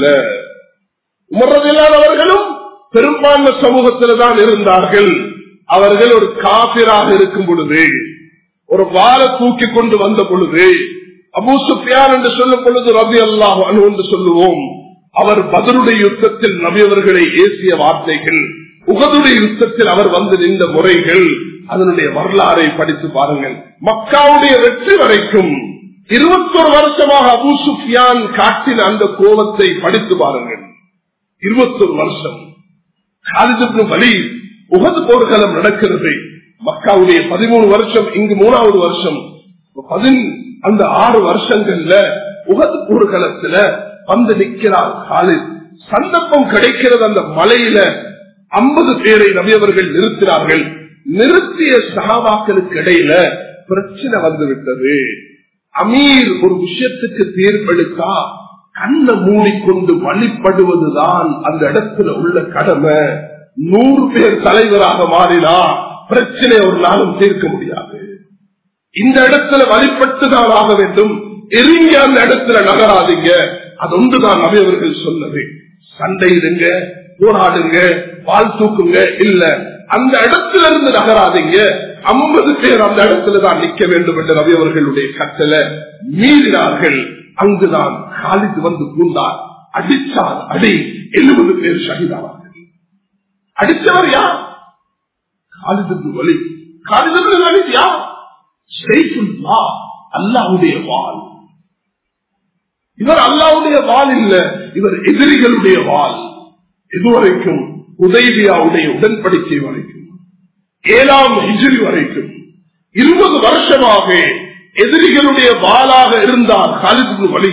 உமரதில்லாதவர்களும் பெரும்பான்மை சமூகத்தில் தான் இருந்தார்கள் அவர்கள் ஒரு காபிராக இருக்கும் பொழுது ஒரு வார தூக்கி கொண்டு வந்த பொழுது அபூ சுஃபியான் என்று சொல்லும் பொழுது ரவி அல்லாஹ் அனு என்று சொல்லுவோம் அவர் பதிலுடைய யுத்தத்தில் நபியவர்களை ஏசிய வார்த்தைகள் உகதுடைய யுத்தத்தில் அவர் வந்து நின்ற முறைகள் அதனுடைய வரலாறை படித்து பாருங்கள் மக்காவுடைய வெற்றி வரைக்கும் இருபத்தொரு வருஷமாக அபூ சுஃபியான் காட்டின அந்த கோபத்தை படித்து பாருங்கள் இருபத்தொரு வருஷம் காலிஜப்னு வழி உகது போர்க்களம் நடக்கிறது மக்காவுடைய பதிமூணு வருஷம் இங்கு மூணாவது வருஷம் பதின் அந்த ஆறு வருஷங்கள்ல உகது போர்க்களத்துல வந்து நிற்கிறார் காலித் சந்தர்ப்பம் கிடைக்கிறது அந்த மலையில ஐம்பது பேரை நபியவர்கள் நிறுத்தினார்கள் நிறுத்திய சகாபாக்களுக்கு இடையில பிரச்சனை வந்து விட்டது அமீர் ஒரு விஷயத்துக்கு தீர்ப்பெடுத்தா கண்ணை மூடிக்கொண்டு வழிபடுவதுதான் அந்த இடத்துல உள்ள கடமை நூறு பேர் தலைவராக மாறினா பிரச்சனை ஒரு நாளும் தீர்க்க முடியாது இந்த இடத்துல வழிபட்டுதான் ஆக வேண்டும் எரிங்க அந்த இடத்துல நகராதீங்க அது ஒன்றுதான் நபியவர்கள் சொன்னது சண்டையிடுங்க போராடுங்க பால் தூக்குங்க இல்ல அந்த இடத்துல இருந்து நகராதீங்க ஐம்பது பேர் அந்த இடத்துல தான் நிக்க வேண்டும் என்று நபியவர்களுடைய கட்டளை மீறினார்கள் அங்குதான் காலிது வந்து பூந்தார் அடித்தார் அடி எழுபது பேர் ஷகிதானார்கள் அடித்தவர் யார் காலிதுக்கு வலி காலிதுக்கு வலி யார் செய்குல்லா அல்லாவுடைய வால் இவர் அல்லாவுடைய வால் இல்ல இவர் எதிரிகளுடைய வால் இதுவரைக்கும் உதயவியாவுடைய உடன்படிக்கை வரைக்கும் ஏழாம் ஹிஜிரி வரைக்கும் இருபது வருஷமாக எதிரிகளுடைய வாளாக இருந்தார் காலிது வழி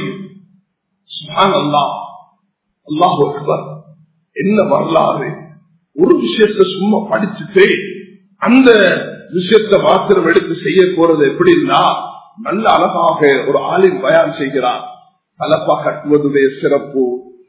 அல்லா அல்லாஹ் அக்பர் என்ன வரலாறு ஒரு விஷயத்த சும்மா படிச்சுட்டு அந்த விஷயத்த மாத்திரம் எடுத்து செய்ய போறது எப்படின்னா நல்ல அழகாக ஒரு ஆளின் பயான் செய்கிறார் தலப்பா கட்டுவதுடைய சிறப்பு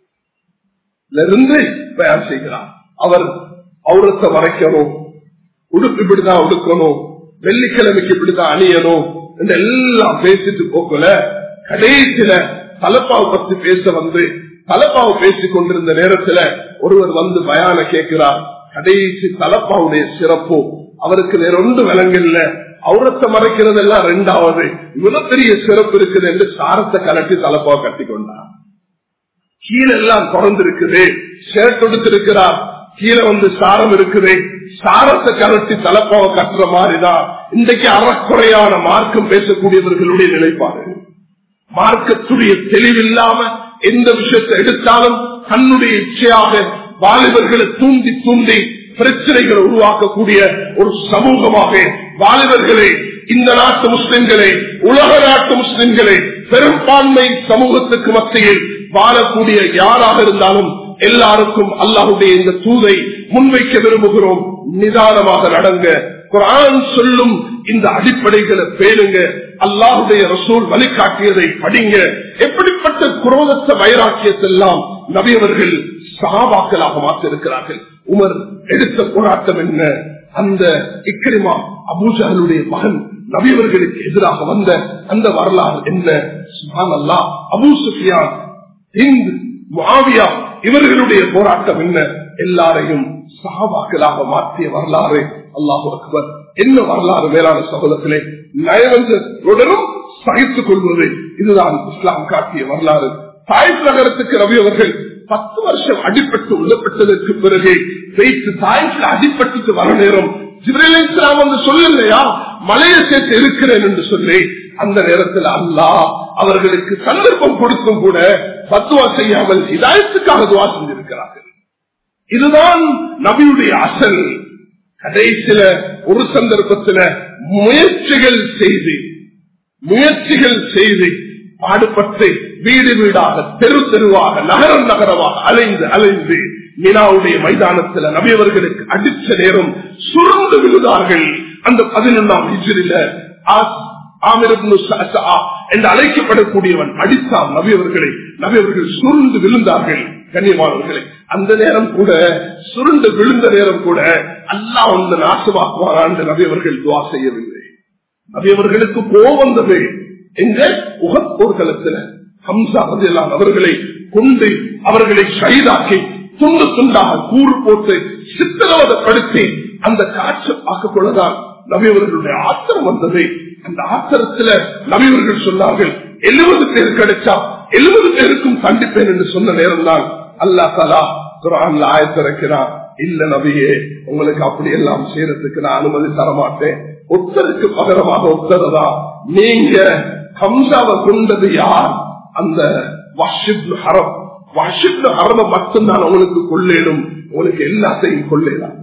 இருந்து பயான் செய்கிறார் அவர் அவுரத்தை வரைக்கணும் உடுப்பு இப்படிதான் உடுக்கணும் வெள்ளிக்கிழமைக்கு இப்படிதான் அணியணும் என்று எல்லாம் பேசிட்டு போக்கல கடைசியில தலப்பாவை பத்தி பேச வந்து தலப்பாவை பேசிக் கொண்டிருந்த நேரத்துல ஒருவர் வந்து பயான கேட்கிறார் கடைசி தலப்பாவுடைய சிறப்பு அவருக்கு வேற ஒன்று விலங்கில்ல அவுரத்தை மறைக்கிறது எல்லாம் ரெண்டாவது இவ்வளவு பெரிய சிறப்பு இருக்குது என்று சாரத்தை கலட்டி தலப்பாவை கட்டி கொண்டார் கீழே எல்லாம் திறந்திருக்குது ஷர்ட் எடுத்திருக்கிறார் கீழே வந்து சாரம் இருக்குது சாரத்தை கலட்டி தலப்பாவை கட்டுற மாதிரிதான் இன்றைக்கு அறக்குறையான மார்க்கம் பேசக்கூடியவர்களுடைய நிலைப்பாடு மார்க்கத்துடைய தெளிவில்லாம எந்த விஷயத்தை எடுத்தாலும் தன்னுடைய இச்சையாக வாலிபர்களை தூண்டி தூண்டி பிரச்சனைகளை உருவாக்கக்கூடிய ஒரு சமூகமாக வாலிபர்களே இந்த நாட்டு முஸ்லிம்களே உலக நாட்டு முஸ்லிம்களே பெரும்பான்மை சமூகத்துக்கு மத்தியில் வாழக்கூடிய யாராக இருந்தாலும் எல்லாருக்கும் அல்லாஹுடைய இந்த தூதை முன்வைக்க விரும்புகிறோம் நிதானமாக நடங்க குரான் சொல்லும் இந்த அடிப்படைகளை பேணுங்க அல்லாஹுடைய ரசூல் வழிகாட்டியதை படிங்க எப்படிப்பட்ட குரோதத்த வைராக்கியத்தெல்லாம் நபியவர்கள் சகாபாக்களாக மாற்றிருக்கிறார்கள் உமர் எடுத்த போராட்டம் என்ன அந்த இக்கிரிமா அபூஜகளுடைய மகன் நபியவர்களுக்கு எதிராக வந்த அந்த வரலாறு என்ன சுபான் அல்லா அபூ சுஃபியான் இந்து மாவியா இவர்களுடைய போராட்டம் என்ன எல்லாரையும் சகாபாக்களாக மாற்றிய வரலாறு அல்லாஹு அக்பர் என்ன வரலாறு மேலான சகோதரத்திலே நயவந்தருடனும் சகித்துக் கொள்வது இதுதான் இஸ்லாம் காட்டிய வரலாறு தாய்ப் நகரத்துக்கு ரவி அவர்கள் பத்து வருஷம் அடிப்பட்டு உள்ளப்பட்டதற்கு பிறகு வைத்து தாய்ப்பில் அடிப்பட்டுக்கு வர நேரம் ஜிப்ரேல் இஸ்லாம் வந்து சொல்லலையா மலையை சேர்த்து இருக்கிறேன் என்று சொல்லி அந்த நேரத்தில் அல்லாஹ் அவர்களுக்கு சந்தர்ப்பம் கொடுத்தும் கூட பத்துவா செய்யாமல் இதாயத்துக்காக துவா செஞ்சிருக்கிறார்கள் இதுதான் நபியுடைய அசல் கடைசியில ஒரு சந்தர்ப்பத்துல முயற்சிகள் செய்து முயற்சிகள் செய்து பாடுபட்டு வீடு வீடாக தெரு தெருவாக நகரம் நகரமாக அலைந்து அலைந்து மீனாவுடைய மைதானத்துல நபியவர்களுக்கு அடிச்ச நேரம் சுருண்டு விழுதார்கள் அந்த பதினொன்றாம் ஹிஜிரில என்று அழைக்கப்படக்கூடியவன் அடித்தான் நபியவர்களை நபியவர்கள் சுருண்டு விழுந்தார்கள் கண்ணியமானவர்களை அந்த நேரம் கூட சுருண்டு விழுந்த நேரம் கூட அல்லா வந்து நாசமாக்குவான் நபியவர்கள் துவா செய்யவில்லை நபியவர்களுக்கு கோவம் வந்தது எங்க உகப்போர்களத்துல ஹம்சா பதிலாம் அவர்களை கொண்டு அவர்களை கைதாக்கி துண்டு துண்டாக கூறு போட்டு சித்திரவதப்படுத்தி அந்த காற்று பார்க்க கொள்ளதான் நபியவர்களுடைய ஆத்திரம் வந்தது அந்த ஆத்திரத்துல நபியவர்கள் சொன்னார்கள் எழுபது பேர் கிடைச்சா எழுபது பேருக்கும் கண்டிப்பேன் என்று சொன்ன நேரம் தான் அல்லா தலா குரான்ல ஆயத்திறக்கிறான் இல்ல நபியே உங்களுக்கு அப்படி எல்லாம் செய்யறதுக்கு நான் அனுமதி தரமாட்டேன் ஒத்தருக்கு பகரமாக ஒத்தரதா நீங்க ஹம்சாவை கொண்டது யார் அந்த வாஷிப் ஹரம் வாஷிப் ஹரம மட்டும்தான் உங்களுக்கு கொள்ளேனும் உங்களுக்கு எல்லாத்தையும் கொள்ளேனாது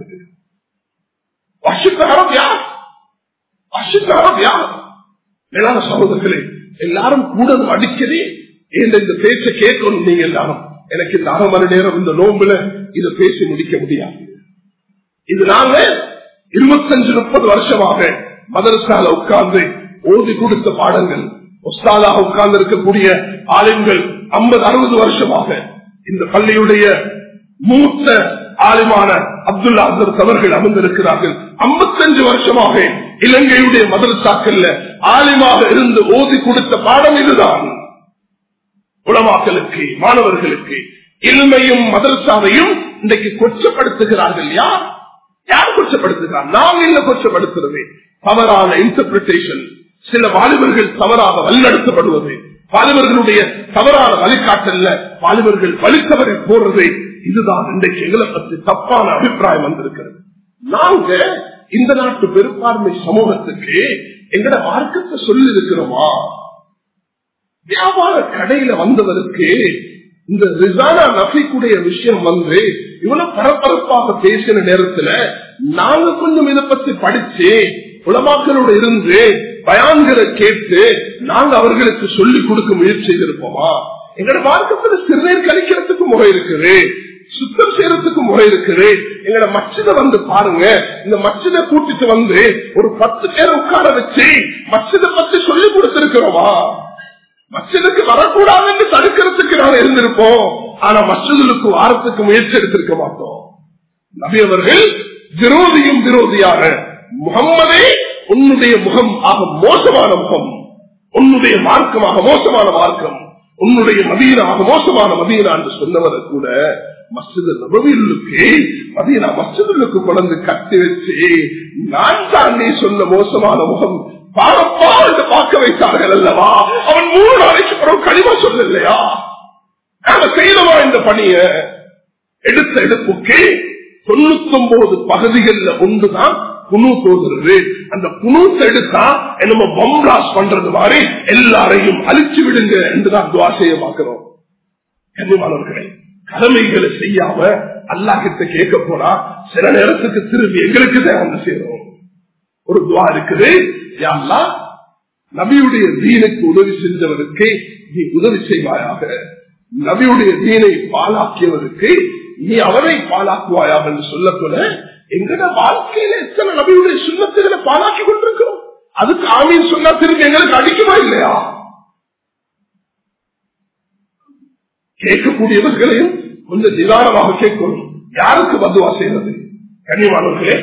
வாஷிப் ஹரம் யார் வாஷிப் ஹரம் யார் மேலான சகோதரர்களே எல்லாரும் கூட அடிக்கடி இந்த பேச்சை கேட்கணும் நீங்க எல்லாரும் எனக்கு இந்த அரை மணி நேரம் இந்த நோம்புல இதை பேசி முடிக்க முடியாது இது நாங்க இருபத்தஞ்சு முப்பது வருஷமாக மதரசால உட்கார்ந்து ஓதி கொடுத்த பாடங்கள் ஒஸ்தாதாக உட்கார்ந்து இருக்கக்கூடிய ஆளுங்கள் ஐம்பது அறுபது வருஷமாக இந்த பள்ளியுடைய மூத்த ஆலிமான அப்துல்லா அசரத் அவர்கள் அமர்ந்திருக்கிறார்கள் ஐம்பத்தஞ்சு வருஷமாக இலங்கையுடைய மதரசாக்கள்ல ஆலிமாக இருந்து ஓதி கொடுத்த பாடம் இதுதான் உலமாக்களுக்கு மாணவர்களுக்கு இல்மையும் மதரசாவையும் இன்றைக்கு கொச்சப்படுத்துகிறார்கள் யார் யார் கொச்சப்படுத்துகிறார் நாம் என்ன கொச்சப்படுத்துறது தவறான இன்டர்பிரிட்டேஷன் சில வாலிபர்கள் தவறாக வழிநடத்தப்படுவது வாலிபர்களுடைய தவறான வழிகாட்டல்ல வாலிபர்கள் வழித்தவரை போறது இதுதான் இன்றைக்கு எங்களை பற்றி தப்பான அபிப்பிராயம் வந்திருக்கிறது நாங்க இந்த நாட்டு பெரும்பான்மை சமூகத்துக்கு எங்கட மார்க்கத்தை சொல்லி இருக்கிறோமா வியாபார கடையில வந்தவருக்கு இந்த ரிசானா நபிக்குடைய விஷயம் வந்து இவ்வளவு பரபரப்பாக பேசின நேரத்துல நாங்க கொஞ்சம் இதை பத்தி படிச்சு உலமாக்களோட இருந்து பயான்களை கேட்டு நாங்க அவர்களுக்கு சொல்லிக் கொடுக்க முயற்சி செய்திருப்போமா எங்களோட மார்க்கத்துல சிறுநீர் கழிக்கிறதுக்கு முறை இருக்குது சுத்தம் செய்யறதுக்கு முறை இருக்குது எங்களோட மச்சித வந்து பாருங்க இந்த மச்சித கூட்டிட்டு வந்து ஒரு பத்து பேர் உட்கார வச்சு மச்சித பத்தி சொல்லி கொடுத்திருக்கிறோமா மசிதுக்கு வரக்கூடாதுன்னு தடுக்கிறதுக்கு நாங்க இருந்திருப்போம் ஆனா மசிதலுக்கு வாரத்துக்கு முயற்சி எடுத்திருக்க மாட்டோம் நபி அவர்கள் விரோதியும் விரோதியாக முகம்மதே உன்னுடைய முகம் ஆக மோசமான முகம் உன்னுடைய மார்க்கமாக மோசமான மார்க்கம் உன்னுடைய மதீனாக மோசமான மதீனா என்று சொன்னவரை கூட மசித நபவிலுக்கு மதீனா மசிதலுக்கு கொண்டு கட்டி வச்சு நான் தான் நீ சொன்ன மோசமான முகம் பாரப்பா என்று பார்க்க வைத்தார்கள் அல்லவா அவன் மூணு நாளைக்கு பிறகு கனிமா சொல்லலையா நாங்க செய்யணுமா இந்த பணிய எடுத்த எடுப்புக்கு தொண்ணூத்தி ஒன்பது பகுதிகளில் ஒன்றுதான் குணு தோதுறது அந்த குணூத்தை எடுத்தா என்னமோ பம்ராஸ் பண்றது மாதிரி எல்லாரையும் அழிச்சு விடுங்க என்றுதான் துவா செய்ய பார்க்கிறோம் கன்னிமானவர்களே கடமைகளை செய்யாம அல்லாஹிட்ட கேட்க போனா சில நேரத்துக்கு திரும்பி எங்களுக்கு தான் வந்து சேரும் ஒரு துவா இருக்குது யாருலா நபியுடைய தீனுக்கு உதவி செஞ்சவருக்கு நீ உதவி செய்வாயாக நபியுடைய தீனை பாலாக்கியவருக்கு நீ அவரை பாலாக்குவாயாக என்று சொல்லக்கூட எங்கட வாழ்க்கையில எத்தனை நபியுடைய சுண்ணத்துகளை பாலாக்கி கொண்டிருக்கிறோம் அதுக்கு ஆமீன் சொன்னா திரும்பி எங்களுக்கு அடிக்குமா இல்லையா கேட்கக்கூடியவர்களையும் கொஞ்சம் நிதானமாக கேட்கணும் யாருக்கு பதுவா செய்யறது கனிவானவர்களே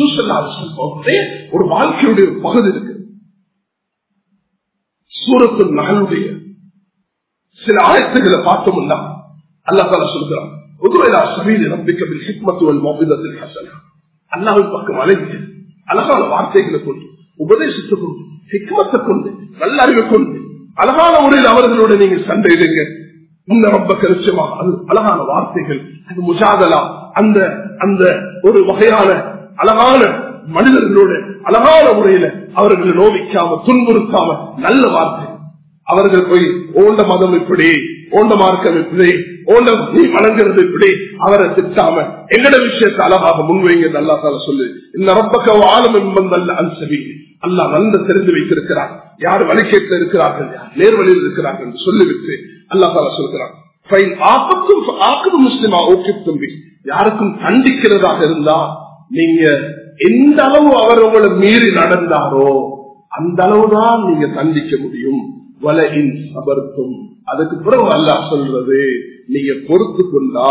ஒரு வாழ்க்கையுடைய பகுதி இருக்கு சூரத்து நகலுடைய சில ஆயத்துகளை பார்த்தோம்னா அல்லா தால சொல்கிறான் உதுவைலா சபீல் நம்பிக்கை ஹிக்மத்துவல் மௌபிதத்தில் ஹசனா அல்லாவின் பக்கம் அழைத்து அழகான வார்த்தைகளை கொண்டு உபதேசத்தை கொண்டு ஹிக்மத்தை கொண்டு நல்ல அறிவை கொண்டு அழகான முறையில் அவர்களோட நீங்க சண்டையிடுங்க இந்த ரொம்ப கரிசமா அது அழகான வார்த்தைகள் அது முஜாதலா அந்த அந்த ஒரு வகையான அழகான மனிதர்களோட அழகான முறையில அவர்களை நோவிக்காம துன்புறுத்தாம நல்ல வார்த்தை அவர்கள் போய் ஓண்ட மதம் இப்படி ஓண்ட மார்க்கம் இப்படி ஓண்ட நீ வணங்குறது இப்படி அவரை திட்டாம எங்கட விஷயத்தை அழகாக முன்வைங்க அல்லா தால சொல்லு இந்த ரப்பக்க ஆழம் என்பந்தல்ல அன்சவி அல்லா நல்ல தெரிந்து வைத்திருக்கிறார் யார் வழிகேட்டில் இருக்கிறார்கள் யார் நேர்வழியில் இருக்கிறார்கள் என்று சொல்லிவிட்டு அல்லா தால சொல்கிறான் ஆபத்தும் ஆக்கது முஸ்லிமா ஓகே தம்பி யாருக்கும் கண்டிக்கிறதாக இருந்தா நீங்க எந்த அளவு அவர் உங்களை மீறி நடந்தாரோ அந்த அளவுதான் நீங்க தண்டிக்க முடியும் வலையின் சபர்த்தும் அதுக்கு பிறகு அல்லா சொல்றது நீங்க பொறுத்து கொண்டா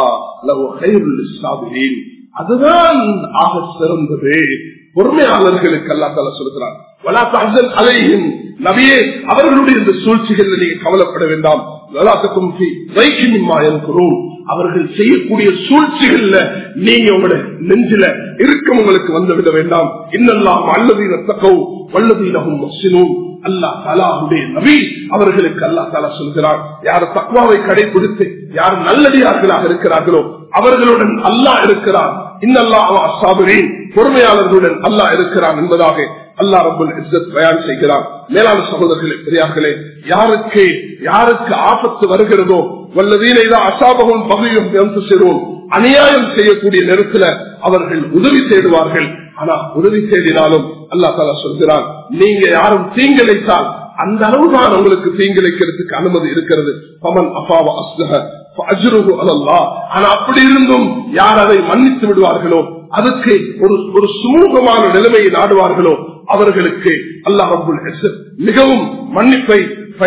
அதுதான் ஆக சிறந்தது பொறுமையாளர்களுக்கு அல்லா தலா சொல்கிறார் அலையும் நபியே அவர்களுடைய இந்த சூழ்ச்சிகள் நீங்க கவலைப்பட வேண்டாம் அவர்கள் செய்யக்கூடிய சூழ்ச்சிகள்ல நீங்க உங்களுடைய நெஞ்சில இருக்கும் உங்களுக்கு வந்துவிட வேண்டாம் இன்னெல்லாம் அல்லதீன தக்கவு வல்லதீனகும் மசினும் அல்லா தாலாவுடைய நபி அவர்களுக்கு அல்லா தாலா சொல்கிறார் யார் தக்வாவை கடைபிடித்து யார் நல்லடியார்களாக இருக்கிறார்களோ அவர்களுடன் அல்லாஹ் இருக்கிறார் இன்னல்லா அசாபரின் பொறுமையாளர்களுடன் அல்லாஹ் இருக்கிறான் என்பதாக அல்லா ரபுல் இஸ்ஸத் பயன் செய்கிறார் மேலான சகோதரர்களே பெரியார்களே யாருக்கு யாருக்கு ஆபத்து வருகிறதோ வல்லதீனைதான் அசாபகம் பகையும் சேருவோம் அநியாயம் செய்யக்கூடிய நேரத்துல அவர்கள் உதவி தேடுவார்கள் ஆனா உதவி தேடினாலும் அல்லா தாலா சொல்கிறான் நீங்க யாரும் தீங்கிழைத்தால் அந்த அளவுதான் உங்களுக்கு தீங்கிழைக்கிறதுக்கு அனுமதி இருக்கிறது பமன் அப்பாவ அஸ்லக ஆனா அப்படி இருந்தும் யார் அதை மன்னித்து விடுவார்களோ அதுக்கு ஒரு ஒரு சுமூகமான நிலைமையை நாடுவார்களோ அவர்களுக்கு அல்லாஹ் மிகவும் மன்னிப்பை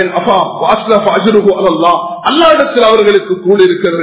அல்லாடத்தில் அவர்களுக்கு கூடி இருக்கிறது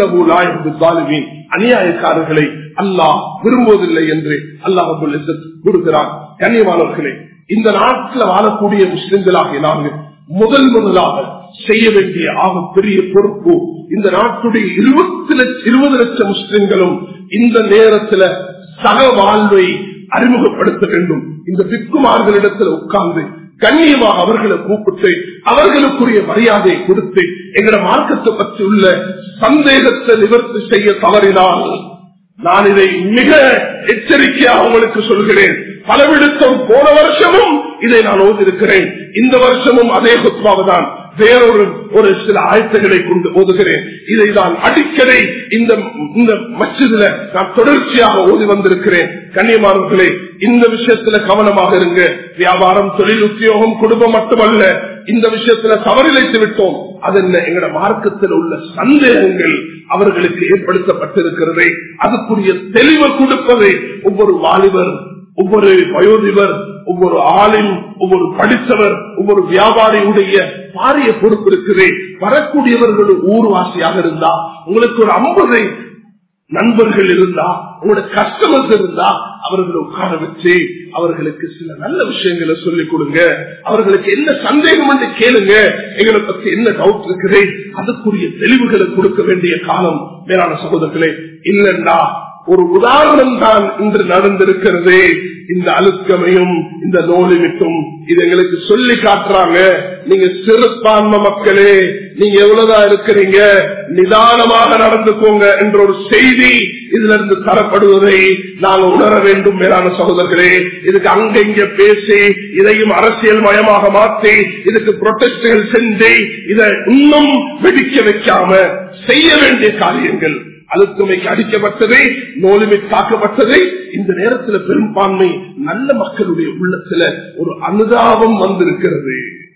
இன்னமும் அநியாயக்காரர்களை அல்லாஹ் விரும்புவதில்லை என்று அல்லாஹ் கூறுகிறான் கண்ணியமானவர்களே இந்த நாட்டில் வாழக்கூடிய முஸ்லிம்களாகிய நாங்கள் முதல் முதலாக செய்ய வேண்டிய ஆக பெரிய பொறுப்பு இந்த நாட்டுடைய இருபத்தி லட்சம் இருபது லட்சம் முஸ்லிம்களும் இந்த நேரத்துல சக வாழ்வை அறிமுகப்படுத்த வேண்டும் இந்த பிக்குமார்களிடத்தில் உட்கார்ந்து கண்ணியமாக அவர்களை கூப்பிட்டு அவர்களுக்குரிய மரியாதையை கொடுத்து எங்களோட மார்க்கத்தை பற்றி உள்ள சந்தேகத்தை நிவர்த்தி செய்ய தவறினால் நான் இதை மிக எச்சரிக்கையாக உங்களுக்கு சொல்கிறேன் பலவிடத்தம் போன வருஷமும் இதை நான் ஓதிருக்கிறேன் இந்த வருஷமும் அதே குத்மாவுதான் வேறொரு ஒரு சில ஆயத்தங்களை கொண்டு ஓதுகிறேன் இதை நான் அடிக்கடி இந்த இந்த மச்சதுல நான் தொடர்ச்சியாக ஓதி வந்திருக்கிறேன் கண்ணியமானவர்களே இந்த விஷயத்துல கவனமாக இருங்க வியாபாரம் தொழில் உத்தியோகம் குடும்பம் மட்டுமல்ல இந்த விஷயத்துல தவறிழைத்து விட்டோம் அது என்ன எங்கட மார்க்கத்தில் உள்ள சந்தேகங்கள் அவர்களுக்கு ஏற்படுத்தப்பட்டிருக்கிறது அதுக்குரிய தெளிவை கொடுப்பதை ஒவ்வொரு வாலிபர் ஒவ்வொரு வயோதிபர் ஒவ்வொரு ஆளின் ஒவ்வொரு படித்தவர் ஒவ்வொரு வியாபாரியுடைய பாரிய பொறுப்பு இருக்குது வரக்கூடியவர்கள் ஊர்வாசியாக இருந்தா உங்களுக்கு ஒரு ஐம்பது நண்பர்கள் இருந்தா உங்களோட கஸ்டமர்ஸ் இருந்தா அவர்களை உட்கார வச்சு அவர்களுக்கு சில நல்ல விஷயங்களை சொல்லிக் கொடுங்க அவர்களுக்கு என்ன சந்தேகம் என்று கேளுங்க எங்களை பத்தி என்ன டவுட் இருக்குது அதுக்குரிய தெளிவுகளை கொடுக்க வேண்டிய காலம் மேலான சகோதரர்களே இல்லைன்னா ஒரு உதாரணம் தான் இன்று நடந்திருக்கிறது இந்த அழுக்கமையும் இந்த நோலிமிட்டும் இது எங்களுக்கு சொல்லி காட்டுறாங்க நீங்க சிறுபான்மை மக்களே நீங்க எவ்வளவுதான் இருக்கிறீங்க நிதானமாக நடந்துக்கோங்க என்ற ஒரு செய்தி இதுல இருந்து தரப்படுவதை நாங்க உணர வேண்டும் மேலான சகோதரர்களே இதுக்கு அங்க இங்க பேசி இதையும் அரசியல் மயமாக மாற்றி இதுக்கு புரொட்டஸ்டுகள் செஞ்சு இதை இன்னும் வெடிக்க வைக்காம செய்ய வேண்டிய காரியங்கள் அழுத்தமைக்கு அடிக்கப்பட்டதை நோலுமை தாக்கப்பட்டதை இந்த நேரத்தில் பெரும்பான்மை நல்ல மக்களுடைய உள்ளத்துல ஒரு அனுதாபம் வந்திருக்கிறது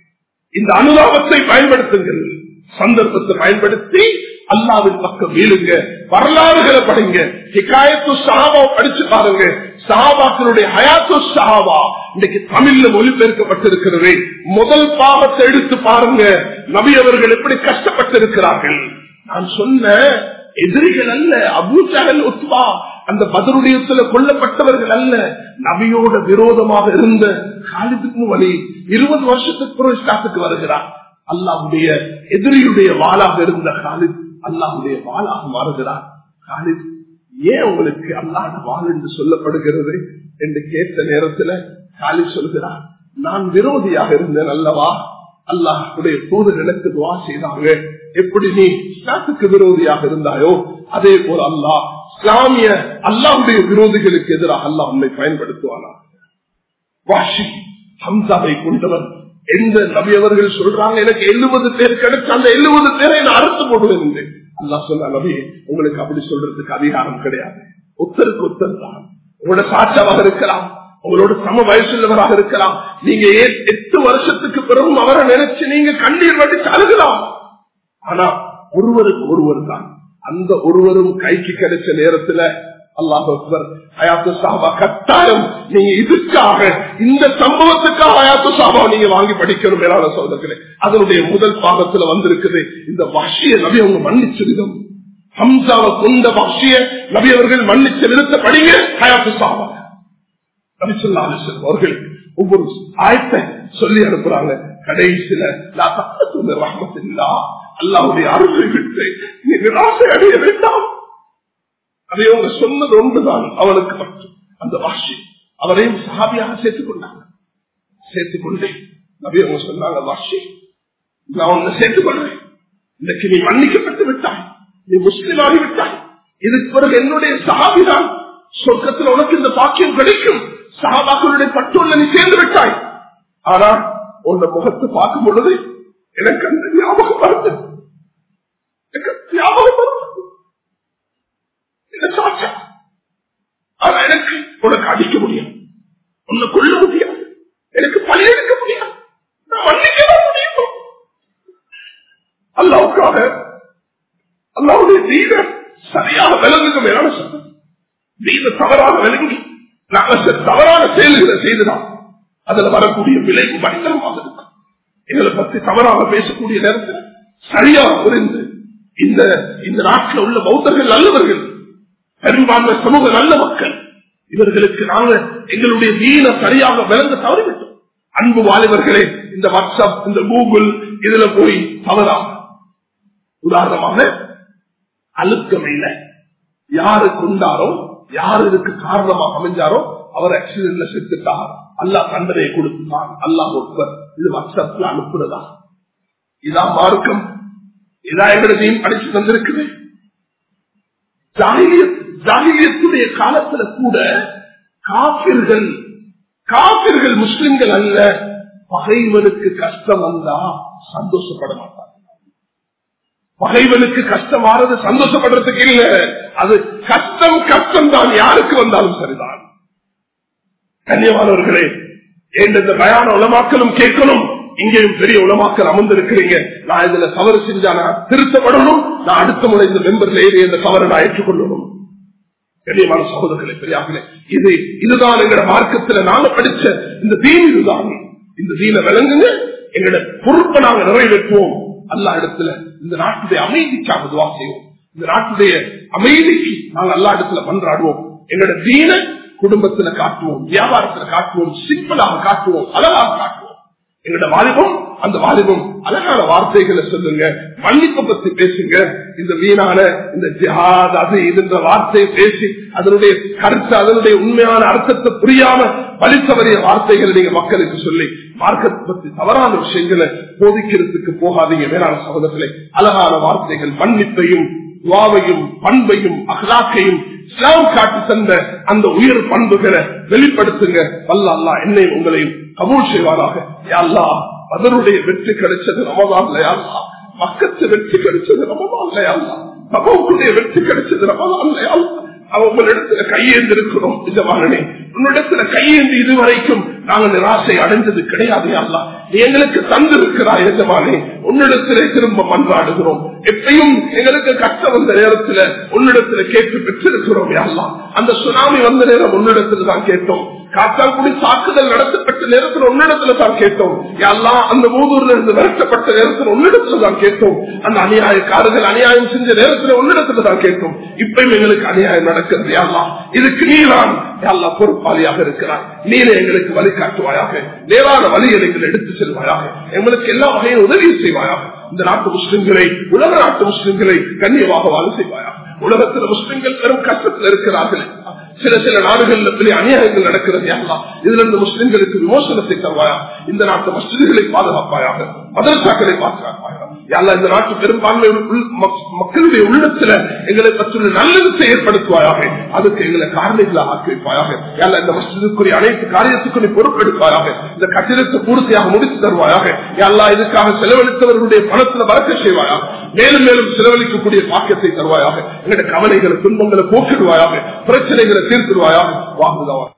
இந்த அனுதாபத்தை பயன்படுத்துங்கள் சந்தர்ப்பத்தை பயன்படுத்தி அல்லாவின் பக்கம் வீழுங்க வரலாறுகளை படிங்க ஹிகாயத்து சஹாபா படிச்சு பாருங்க சஹாபாக்களுடைய ஹயாத்து சஹாபா இன்னைக்கு தமிழ்ல மொழிபெயர்க்கப்பட்டிருக்கிறது முதல் பாவத்தை எடுத்து பாருங்க நபி அவர்கள் எப்படி கஷ்டப்பட்டிருக்கிறார்கள் நான் சொன்ன எதிரிகள் அல்ல அபூஜகல் உத்வா அந்த பதிலுடையத்துல கொல்லப்பட்டவர்கள் அல்ல நபியோட விரோதமாக இருந்த காலிதுக்கு வழி இருபது வருஷத்துக்கு பிறகு ஸ்டாத்துக்கு வருகிறார் அல்லாவுடைய எதிரியுடைய வாளாக இருந்த காலித் அல்லாவுடைய வாளாக மாறுகிறார் காலித் ஏன் உங்களுக்கு அல்லாத வாள் என்று சொல்லப்படுகிறது என்று கேட்ட நேரத்துல காலி சொல்கிறார் நான் விரோதியாக இருந்தேன் அல்லவா அல்லாஹுடைய தூதர் எனக்கு துவா செய்தாங்க எப்படி நீ இஸ்லாத்துக்கு விரோதியாக இருந்தாயோ அதே போல அல்லாஹ் இஸ்லாமிய அல்லாவுடைய விரோதிகளுக்கு எதிராக அல்லாஹ் உன்னை பயன்படுத்துவானா வாஷி ஹம்சாவை கொண்டவர் எந்த நபி அவர்கள் சொல்றாங்க எனக்கு எழுபது பேர் கிடைச்ச அந்த எழுபது பேரை நான் அறுத்து போடுவேன் என்று அல்லா சொன்ன நபி உங்களுக்கு அப்படி சொல்றதுக்கு அதிகாரம் கிடையாது ஒத்தருக்கு ஒத்தர் தான் உங்களோட சாட்சாவாக இருக்கலாம் உங்களோட சம வயசுள்ளவராக இருக்கலாம் நீங்க ஏன் எட்டு வருஷத்துக்கு பிறகும் அவரை நினைச்சு நீங்க கண்ணீர் வடிச்சு அழுகலாம் ஆனா ஒருவருக்கு ஒருவர் தான் அந்த ஒருவரும் கைக்கு கிடைச்ச நேரத்துல அல்லாஹ் ஹயாத்து சாபா கட்டாயம் நீங்க இதுக்காக இந்த சம்பவத்துக்காக ஹயாத்து சாபா நீங்க வாங்கி படிக்கணும் மேலான சோதர்களே அதனுடைய முதல் பாகத்துல வந்திருக்குது இந்த வஷிய நபி அவங்க மன்னிச்ச விதம் ஹம்சாவை கொண்ட வஷிய நபி அவர்கள் மன்னிச்ச விதத்தை படிங்க ஹயாத்து சாபா நபி சொல்லா அவர்கள் ஒவ்வொரு ஆயத்தை சொல்லி அனுப்புறாங்க கடைசியில ரஹமத்தில்லா அல்லாவுடைய அருளை விட்டு நீ நிராசை அடைய வேண்டாம் அதை அவங்க சொன்னது ஒன்றுதான் அவனுக்கு மட்டும் அந்த வாஷி அவரையும் சகாபியாக சேர்த்துக் கொண்டாங்க சேர்த்துக் கொண்டேன் நபி அவங்க சொன்னாங்க வாஷி நான் உன்னை சேர்த்துக் கொள்றேன் இன்னைக்கு நீ மன்னிக்கப்பட்டு விட்டாய் நீ முஸ்லிம் ஆகிவிட்டாய் இதுக்கு பிறகு என்னுடைய சகாபிதான் சொர்க்கத்தில் உனக்கு இந்த பாக்கியம் கிடைக்கும் சகாபாக்களுடைய பட்டுள்ள நீ சேர்ந்து விட்டாய் ஆனா உன்னை முகத்தை பார்க்கும் பொழுது எனக்கு அந்த ஞாபகம் வருது எனக்கு ஞாபகம் வருது சாட்சா ஆனா எனக்கு உனக்கு அடிக்க முடியும் உன்னை கொள்ள முடியாது எனக்கு பழி எடுக்க முடியாது நான் மன்னிக்கலாம் முடியும் அல்லாவுக்காக அல்லாவுடைய தீர சரியாக விளங்குங்க மேலான சொல்றேன் தீர தவறாக விளங்கி நாங்கள் தவறான செயல்களை செய்துதான் அதுல வரக்கூடிய விளைவு பயங்கரமாக இருக்கும் எங்களை பத்தி தவறாக பேசக்கூடிய நேரத்தில் சரியாக புரிந்து இந்த இந்த நாட்டில் உள்ள பௌத்தர்கள் நல்லவர்கள் பெரும்பான்மை சமூக நல்ல மக்கள் இவர்களுக்கு நாங்கள் எங்களுடைய வீண சரியாக விளங்க தவறிவிட்டோம் அன்பு வாலிபர்களே இந்த வாட்ஸ்அப் இந்த கூகுள் இதுல போய் தவறாக உதாரணமாக அழுக்கமையில யாரு கொண்டாரோ யாரு இதுக்கு காரணமாக அமைஞ்சாரோ அவர் ஆக்சிடென்ட்ல செத்துட்டார் அல்லா தண்டனை கொடுத்துட்டான் அல்லாஹ் ஒருவர் இது வாட்ஸ்அப்ல அனுப்புறதா இதான் மார்க்கம் இதான் எங்களுடையும் படிச்சு தந்திருக்குது ஜாகிலியத்துடைய காலத்துல கூட காபிர்கள் காபிர்கள் முஸ்லிம்கள் அல்ல பகைவனுக்கு கஷ்டம் வந்தா சந்தோஷப்பட மாட்டாங்க பகைவனுக்கு கஷ்டம் ஆறது சந்தோஷப்படுறதுக்கு இல்ல அது கஷ்டம் கஷ்டம் தான் யாருக்கு வந்தாலும் சரிதான் கண்ணியமானவர்களே இந்த பயான உலமாக்களும் கேட்கணும் இங்கேயும் பெரிய உலமாக்கள் அமர்ந்திருக்கிறீங்க நான் இதுல தவறு செஞ்சா நான் திருத்தப்படணும் நான் அடுத்த முறை இந்த மெம்பர்ல ஏறி இந்த தவறை நான் ஏற்றுக்கொள்ளணும் கண்ணியமான சகோதரர்களை பெரியார்களே இது இதுதான் எங்களோட மார்க்கத்துல நாங்க படிச்ச இந்த தீன் இதுதான் இந்த தீன விளங்குங்க எங்களோட பொறுப்பை நாங்க நிறைவேற்றுவோம் அல்லா இடத்துல இந்த நாட்டுடைய அமைதிக்காக துவா செய்வோம் இந்த நாட்டுடைய அமைதிக்கு நாங்கள் அல்லா இடத்துல பண்றாடுவோம் எங்களோட தீன குடும்பத்துல காட்டுவோம் வியாபாரத்துல காட்டுவோம் சிம்பிளாக காட்டுவோம் அழகாக காட்டுவோம் எங்களோட வாலிபம் அந்த வாலிபம் அழகான வார்த்தைகளை சொல்லுங்க மன்னிப்பை பத்தி பேசுங்க இந்த வீணான இந்த ஜிஹாத் அது இதுன்ற வார்த்தையை பேசி அதனுடைய கருத்து அதனுடைய உண்மையான அர்த்தத்தை புரியாம வலித்தவரிய வார்த்தைகளை நீங்க மக்களுக்கு சொல்லி மார்க்கத்தை பத்தி தவறான விஷயங்களை போதிக்கிறதுக்கு போகாதீங்க வேளாண் சகோதரர்களே அழகான வார்த்தைகள் மன்னிப்பையும் துவாவையும் பண்பையும் அகலாக்கையும் இஸ்லாம் காட்டி தந்த அந்த உயர் பண்புகளை வெளிப்படுத்துங்க வல்ல அல்லா என்னை உங்களையும் கபூல் செய்வாராக யாழ்லா அதனுடைய வெற்றி கிடைச்சது ரமதான் இல்லையாள்லா மக்கத்து வெற்றி கிடைச்சது ரமதான் இல்லையாள்லா சபவுக்குடைய வெற்றி கிடைச்சது ரமதான் இல்லையாள்லா அவங்களிடத்துல கையேந்து இருக்கிறோம் நிஜமானே உன்னிடத்துல கையேந்து இதுவரைக்கும் நாங்க நிராசை அடைஞ்சது கிடையாது அல்லா நீ எங்களுக்கு தந்திருக்கிறாய் எஜமானே உன்னிடத்திலே திரும்ப மன்றாடுகிறோம் எப்பயும் எங்களுக்கு கஷ்டம் வந்த நேரத்துல உன்னிடத்துல கேட்டு பெற்றிருக்கிறோம் யாழ்லா அந்த சுனாமி வந்த நேரம் உன்னிடத்துல தான் கேட்டோம் காத்தாங்குடி தாக்குதல் நடத்தப்பட்ட நேரத்தில் உன்னிடத்துல தான் கேட்டோம் எல்லாம் அந்த மூதூர்ல இருந்து விரட்டப்பட்ட நேரத்தில் உன்னிடத்துல தான் கேட்டோம் அந்த அநியாயக்காரர்கள் அநியாயம் செஞ்ச நேரத்தில் உன்னிடத்துல தான் கேட்டோம் இப்பயும் எங்களுக்கு அநியாயம் நடக்கிறது எல்லாம் இதுக்கு நீதான் எல்லாம் பொறுப்பாளியாக இருக்கிறார் நீனே எங்களுக்கு வழிகாட்டுவாயாக நேரான வழியை எங்களை எடுத்து செல்வாயாக எங்களுக்கு எல்லா வகையும் உதவி செய்வாயாக இந்த நாட்டு முஸ்லிம்களை உலக நாட்டு முஸ்லிம்களை கண்ணியமாக வாழ செய்வாயாக உலகத்தில் முஸ்லிம்கள் பெரும் கஷ்டத்தில் இருக்கிறார்கள் சில சில நாடுகள்ல பெரிய அநியாயங்கள் நடக்கிறது எல்லாம் இதுல இருந்து முஸ்லிம்களுக்கு விமோசனத்தை தருவாயா இந்த நாட்டு மசிதிகளை பாதுகாப்பாயாக மதரசாக்களை பாதுகாப்பாயாக யாரா இந்த நாட்டு பெரும்பான்மை உள்- மக்- மக்களுடைய உள்ளத்துல எங்களை பற்றிய நல்லது ஏற்படுத்துவாயாக அதுக்கு எங்களை காரணிகளாக ஆக்கி வைப்பாயாக யாரா இந்த மசிதுக்குரிய அனைத்து காரியத்துக்கும் நீ பொறுப்பெடுப்பாயாக இந்த கட்டிடத்தை பூர்த்தியாக முடித்து தருவாயாக யாரா இதுக்காக செலவழித்தவர்களுடைய பணத்துல வளர்க்க செய்வாயாக மேலும் மேலும் செலவழிக்கக்கூடிய பாக்கியத்தை தருவாயாக எங்களுடைய கவலைகளை துன்பங்களை போக்கிடுவாயாக பிரச்சனைகளை தீர்த்திடுவாயாக வாங்குதவா